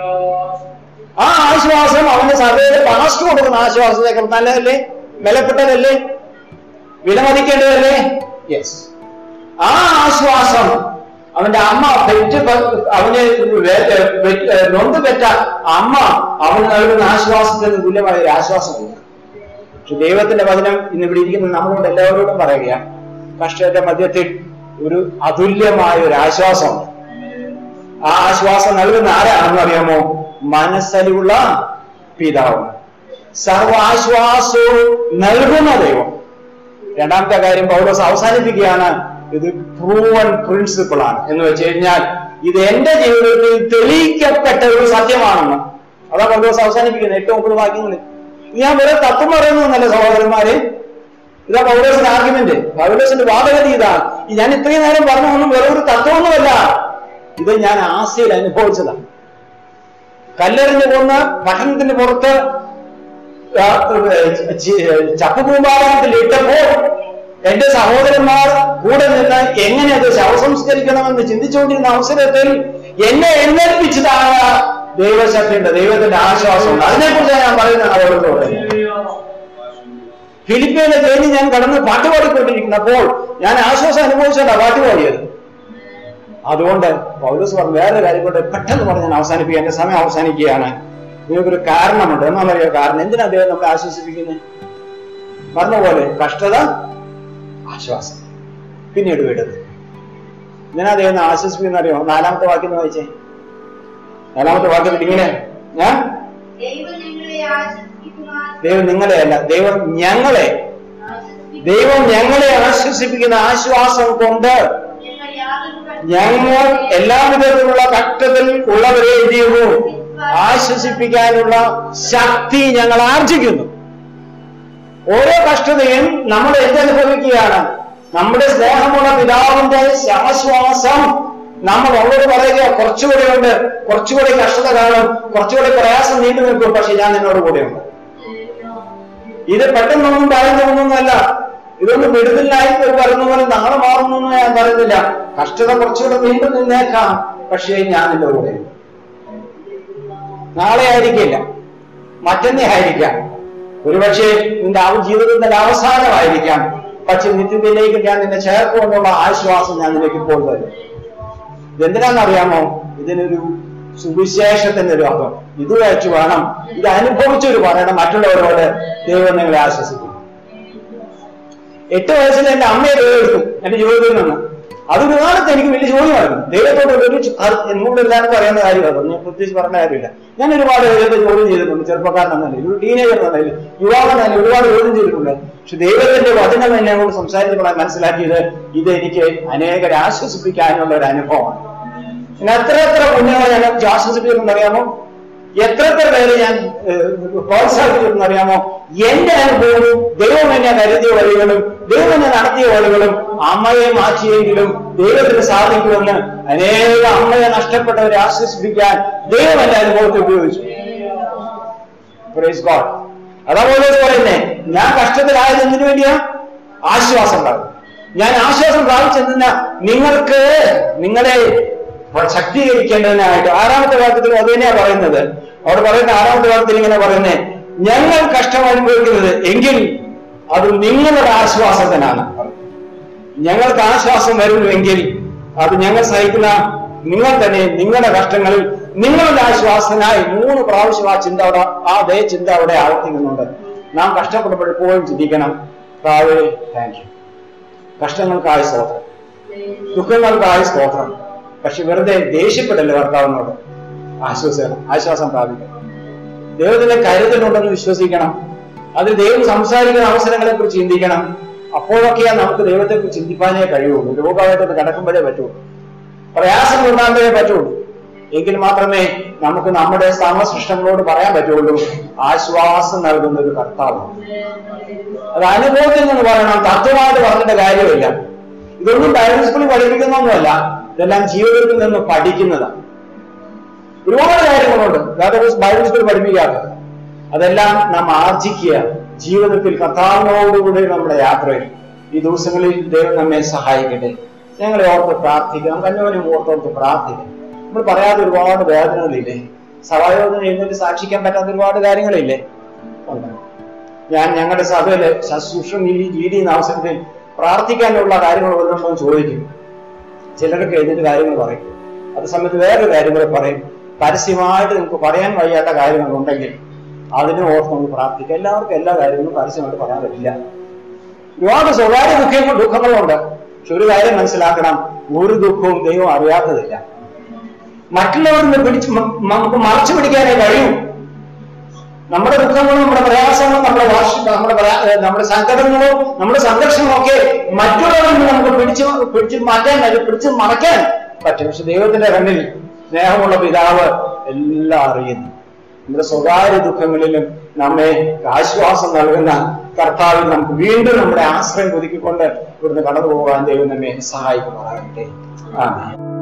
ആ ആശ്വാസം അവന്റെ സഭയുടെ പാസ്റ്റ് കൊടുക്കുന്ന ആശ്വാസത്തേക്കാൾ നല്ലതല്ലേ വിലപ്പെട്ടതല്ലേ വിലമതിക്കേണ്ടതല്ലേ യെസ് ആ ആശ്വാസം അവന്റെ അമ്മ പെറ്റ് പ- അവന് വേ- വെ- നൊന്ത് പെറ്റ അമ്മ അവന് നൽകുന്ന ആശ്വാസത്തിന് തുല്യമായ ഒരു ആശ്വാസമില്ല പക്ഷെ ദൈവത്തിന്റെ വചനം ഇന്ന് ഇവിടെ ഇരിക്കുന്ന നമ്മളോട് എല്ലാവരോടും പറയുക കഷ്ടയുടെ മധ്യത്തിൽ ഒരു അതുല്യമായ ഒരു ആശ്വാസമുണ്ട് ആ ആശ്വാസം നൽകുന്ന ആരാണെന്ന് അറിയാമോ മനസ്സലിവുള്ള പിതാവ് സർവ ആശ്വാസവും നൽകുന്ന ദൈവം രണ്ടാമത്തെ കാര്യം പൗലോസ് അവസാനിപ്പിക്കുകയാണ് ഇത് പ്രൂവൺ പ്രിൻസിപ്പിൾ ആണ് എന്ന് വെച്ച് കഴിഞ്ഞാൽ ഇത് എന്റെ ജീവിതത്തിൽ തെളിയിക്കപ്പെട്ട ഒരു സത്യമാണെന്ന് അതാ പൗലോസ് അവസാനിപ്പിക്കുന്നത് എട്ട് ഒമ്പത് വാക്യങ്ങളിൽ ഇത് ഞാൻ വെറുതെ തത്വം പറയുന്നതല്ല സഹോദരന്മാരെ ഇതാ പൗലോസിന്റെ ആർഗ്യുമെന്റ് പൗലോസിന്റെ വാദഗതി ഇതാ ഈ ഞാൻ ഇത്രയും നേരം പറഞ്ഞൊന്നും വെറും ഒരു തത്വമൊന്നുമല്ല ഇത് ഞാൻ ആശയിൽ അനുഭവിച്ചതാണ് കല്ലെറിഞ്ഞു കൊന്ന് പട്ടണത്തിന് പുറത്ത് ആ, ചി- ചപ്പുകൂമ്പാരത്തിൽ ഇട്ടപ്പോൾ എന്റെ സഹോദരന്മാർ കൂടെ നിന്ന് എങ്ങനെ അത് ശവസംസ്കരിക്കണമെന്ന് ചിന്തിച്ചുകൊണ്ടിരുന്ന അവസരത്തിൽ എന്നെ എഴുന്നേൽപ്പിച്ചതാണ് ദൈവശക്തിയുണ്ട് ദൈവത്തിന്റെ ആശ്വാസമുണ്ട് അതിനെക്കുറിച്ച് ഞാൻ പറയുന്നത് അവരോട് പറയുന്നത് ഫിലിപ്പിയനെ കഴിഞ്ഞ് ഞാൻ കടന്ന് പാട്ട് പാടിക്കൊണ്ടിരിക്കുന്നപ്പോൾ ഞാൻ ആശ്വാസം അനുഭവിച്ചാണ് പാട്ട് പാടിയത് അതുകൊണ്ട് പൗലോസ് പറഞ്ഞു വേറെ കാര്യം കൊണ്ട് പെട്ടെന്ന് പറഞ്ഞ് ഞാൻ അവസാനിപ്പിക്കുക എന്റെ സമയം അവസാനിക്കുകയാണ് നിങ്ങൾക്കൊരു കാരണമുണ്ട് എന്നാണെന്നറിയോ കാരണം എന്തിനാ അദ്ദേഹം നമ്മളെ ആശ്വസിപ്പിക്കുന്നത് പറഞ്ഞ പോലെ കഷ്ടത ആശ്വാസം പിന്നീട് വിടുന്നത് എന്തിനാ അദ്ദേഹം ആശ്വസിപ്പിക്കുന്ന അറിയോ നാലാമത്തെ വാക്യം ഒന്ന് വായിച്ചേ നാലാമത്തെ വാക്യത്തിൽ ഇങ്ങനെ ഞാൻ ദൈവം നിങ്ങളെ ആശ്വസിപ്പിക്കുവാൻ ദൈവം നിങ്ങളെ അല്ല ദൈവം ഞങ്ങളെ ആശ്വസിപ്പിക്കുവാൻ ദൈവം ഞങ്ങളെ ആശ്വസിപ്പിക്കുന്ന ആശ്വാസം കൊണ്ട് ഞങ്ങൾ യാതൊരു കഷ്ട- ഞങ്ങൾ എല്ലാവിധത്തിലുള്ള കഷ്ടത്തിൽ ഉള്ളവരെ എന്ത് ചെയ്യുന്നു ആശ്വസിപ്പിക്കാനുള്ള ശക്തി ഞങ്ങൾ ആർജിക്കുന്നു ഓരോ കഷ്ടതയും നമ്മൾ എന്തനുഭവിക്കുകയാണ് നമ്മുടെ സ്നേഹമുള്ള പിതാവിന്റെ ശ്വാസം നമ്മൾ അവരോട് പറയുക കുറച്ചുകൂടെ ഉണ്ട് കുറച്ചുകൂടി കഷ്ടത കാണും കുറച്ചുകൂടി പ്രയാസം നീണ്ടു നിൽക്കും പക്ഷെ ഞാൻ നിന്നോട് കൂടെയുണ്ട് ഇത് പെട്ടെന്നൊന്നും പറയുന്നതൊന്നുമല്ല ഇതൊന്നും വിടുതലായി പറയുന്ന പോലെ നാളെ മാറുന്നു എന്ന് ഞാൻ പറയുന്നില്ല കഷ്ടത കുറച്ചുകൂടെ നീണ്ടു നിന്നേക്കാം പക്ഷേ ഞാൻ നിന്റെ കൂടെ നാളെ ആയിരിക്കില്ല മറ്റന്നേ ആയിരിക്കാം ഒരുപക്ഷെ നിന്റെ ആ ജീവിതത്തിന്റെ അവസാനമായിരിക്കാം പക്ഷെ നിത്യത്തിലേക്ക് ഞാൻ നിന്നെ ചേർക്കുമെന്നുള്ള ആശ്വാസം ഞാൻ നിനക്ക് ഇപ്പോൾ തരും ഇതെന്തിനാണെന്നറിയാമോ ഇതിനൊരു സുവിശേഷത്തിന്റെ ഒരു അർത്ഥം ഇത് വെച്ച് വേണം ഇത് അനുഭവിച്ചൊരു പറയണം മറ്റുള്ളവരോട് ദൈവം നിങ്ങളെ ആശ്വസിക്കും എട്ട് വയസ്സിൽ എന്റെ അമ്മയെ ദൈവം എടുത്തു എന്റെ ജീവിതത്തിൽ നിന്ന് അതൊരു കാലത്ത് എനിക്ക് വലിയ ചോദ്യമായിരുന്നു ദൈവത്തോട് ഒരു ചു- അത് എന്നോട് എല്ലാവർക്കും അറിയുന്ന കാര്യമാണ് ഞാൻ പ്രത്യേകിച്ച് പറഞ്ഞ കാര്യമില്ല ഞാൻ ഒരുപാട് ദൈവത്തെ ചോദ്യം ചെയ്തിട്ടുണ്ട് ചെറുപ്പക്കാരൻ എന്ന നിലയിൽ ഒരു ടീനേജർ എന്ന നിലയിൽ യുവാവ് എന്ന നിലയിൽ ഒരുപാട് ചോദ്യം ചെയ്തിട്ടുണ്ട് പക്ഷെ ദൈവത്തിന്റെ വചനം എന്നെ കൊണ്ട് സംസാരിച്ചപ്പോൾ മനസ്സിലാക്കിയത് ഇത് എനിക്ക് അനേകരെ ആശ്വസിപ്പിക്കാനുള്ള ഒരു അനുഭവമാണ് പിന്നെ എത്ര എത്ര കുഞ്ഞുങ്ങളെ ഞാൻ ആശ്വസിപ്പിച്ചിട്ടുണ്ടെന്ന് അറിയാമോ എത്ര എത്ര പേര് ഞാൻ ഏഹ്, പ്രോത്സാഹിപ്പിച്ചിട്ടുണ്ടെന്ന് അറിയാമോ എന്റെ അനുഭവവും ദൈവം എന്നെ കരുതിയ വഴികളും ദൈവം എന്നെ നടത്തിയ വഴികളും അമ്മയെ മാറ്റിയെങ്കിലും ദൈവത്തിന് സാധിക്കുമെന്ന് അനേക അമ്മയെ നഷ്ടപ്പെട്ടവരെ ആശ്വസിപ്പിക്കാൻ ദൈവം എന്റെ അനുഭവത്തെ ഉപയോഗിച്ചു പ്രൈസ് ഗോഡ് അതേപോലെ പറയുന്നേ ഞാൻ കഷ്ടത്തിലായത് എന്തിനു വേണ്ടിയാ ആശ്വാസം പ്രാപിക്കും ഞാൻ ആശ്വാസം പ്രാപിച്ചെന്ന നിങ്ങൾക്ക് നിങ്ങളെ ശക്തീകരിക്കേണ്ടതിനായിട്ട് ആറാമത്തെ വാക്യത്തിൽ അത് തന്നെയാ പറയുന്നത് അവിടെ പറയുന്ന ആറാമത്തെ വാക്യത്തിൽ ഇങ്ങനെ പറയുന്നേ ഞങ്ങൾ കഷ്ടം അനുഭവിക്കുന്നത് എങ്കിൽ അത് നിങ്ങളുടെ ആശ്വാസത്തിനാണ് ഞങ്ങൾക്ക് ആശ്വാസം വരുന്നുവെങ്കിൽ അത് ഞങ്ങൾ സഹിക്കുന്ന നിങ്ങൾ തന്നെ നിങ്ങളുടെ കഷ്ടങ്ങളിൽ നിങ്ങളുടെ ആശ്വാസനായി മൂന്ന് പ്രാവശ്യം ആ ചിന്ത അവിടെ ആ അതേ ചിന്ത അവിടെ ആവർത്തിക്കുന്നുണ്ട് നാം കഷ്ടപ്പെടുമ്പോൾ എപ്പോഴും ചിന്തിക്കണം താഴെ താങ്ക് യു കഷ്ടങ്ങൾക്കായി സ്തോത്രം ദുഃഖങ്ങൾക്കായി സ്തോത്രം പക്ഷെ വെറുതെ ദേഷ്യപ്പെടല്ലേ ഭർത്താവിനോട് ആശ്വസിക്കണം ആശ്വാസം പ്രാപിക്കണം ദൈവത്തിന്റെ കരുതലുണ്ടെന്ന് വിശ്വസിക്കണം അതിൽ ദൈവം സംസാരിക്കുന്ന അവസരങ്ങളെ കുറിച്ച് ചിന്തിക്കണം അപ്പോഴൊക്കെയാ നമുക്ക് ദൈവത്തെ കുറിച്ച് ചിന്തിപ്പാനേ കഴിയുള്ളൂ രോഗമായിട്ട് അത് കിടക്കുമ്പോഴേ പറ്റുള്ളൂ പ്രയാസം കൊണ്ടാകുമ്പോഴേ പറ്റുള്ളൂ എങ്കിൽ മാത്രമേ നമുക്ക് നമ്മുടെ സമസൃഷ്ടങ്ങളോട് പറയാൻ പറ്റുള്ളൂ ആശ്വാസം നൽകുന്ന ഒരു കർത്താവ് അത് അനുഭവത്തിൽ നിന്ന് പറയണം തത്വമായിട്ട് പറഞ്ഞിട്ട് കാര്യമില്ല ഇതൊന്നും ബൈബിൾ സ്കൂളിൽ പഠിപ്പിക്കുന്നൊന്നുമല്ല ഇതെല്ലാം ജീവിതത്തിൽ നിന്ന് പഠിക്കുന്നതാണ് ഒരുപാട് കാര്യങ്ങളുണ്ട് അതായത് ബൈബിൾ സ്കൂളിൽ പഠിപ്പിക്കാത്തത് അതെല്ലാം നാം ആർജിക്കുക ജീവിതത്തിൽ കർത്താവിനോടുകൂടി നമ്മുടെ യാത്രയിൽ ഈ ദിവസങ്ങളിൽ ദൈവം നമ്മെ സഹായിക്കട്ടെ ഞങ്ങളെ ഓർത്ത് പ്രാർത്ഥിക്കാം കഞ്ഞവനും ഓർത്തോർത്ത് പ്രാർത്ഥിക്കാം നമ്മൾ പറയാത്ത ഒരുപാട് വേദനകളില്ലേ സഭായോധന എഴുന്നേറ്റ് സാക്ഷിക്കാൻ പറ്റാത്ത ഒരുപാട് കാര്യങ്ങളില്ലേ ഉണ്ട്. ഞാൻ ഞങ്ങളുടെ സഭയില് ശുശ്രൂഷ ജീവിക്കുന്ന അവസരത്തിൽ പ്രാർത്ഥിക്കാനുള്ള കാര്യങ്ങൾ വല്ലതുണ്ടോ എന്ന് ചോദിക്കും ചിലരൊക്കെ എഴുതിയിട്ട് കാര്യങ്ങൾ പറയും അതേ സമയത്ത് വേറൊരു കാര്യം കൂടെ പറയും പരസ്യമായിട്ട് നിങ്ങൾക്ക് പറയാൻ വയ്യാത്ത കാര്യങ്ങളുണ്ടെങ്കിൽ അതിനെ ഓർത്ത് നമുക്ക് പ്രാർത്ഥിക്കാം എല്ലാവർക്കും എല്ലാ കാര്യങ്ങളും പരസ്യമായിട്ട് പറയാൻ പറ്റില്ല ഒരുപാട് സ്വകാര്യ ദുഃഖങ്ങൾ ദുഃഖങ്ങളുണ്ട് പക്ഷെ ഒരു കാര്യം മനസ്സിലാക്കണം ഒരു ദുഃഖവും ദൈവം അറിയാത്തതില്ല മറ്റുള്ളവരിൽ നിന്ന് പിടിച്ച് മ- നമുക്ക് മറച്ചു പിടിക്കാനേ കഴിയൂ നമ്മുടെ ദുഃഖങ്ങളും നമ്മുടെ പ്രയാസങ്ങളും നമ്മുടെ വാർഷ നമ്മുടെ പ്രയാ- ഏഹ് നമ്മുടെ സങ്കടങ്ങളും നമ്മുടെ സംഘർഷങ്ങളും ഒക്കെ മറ്റുള്ളവരിൽ നിന്ന് നമുക്ക് പിടിച്ചു പിടിച്ചു മാറ്റാൻ കഴിയും പിടിച്ചു മറയ്ക്കാൻ പറ്റും പക്ഷെ ദൈവത്തിന്റെ കണ്ണിൽ സ്നേഹമുള്ള പിതാവ് എല്ലാം അറിയുന്നു നമ്മുടെ സ്വകാര്യ ദുഃഖങ്ങളിലും നമ്മെ ആശ്വാസം നൽകുന്ന കർത്താവിൽ നമുക്ക് വീണ്ടും നമ്മുടെ ആശ്രയം പുതുക്കിക്കൊണ്ട് ഇവിടുന്ന് കടന്നു പോകാൻ ദൈവം നമ്മെ സഹായിക്കുമാറാകട്ടെ ആമേൻ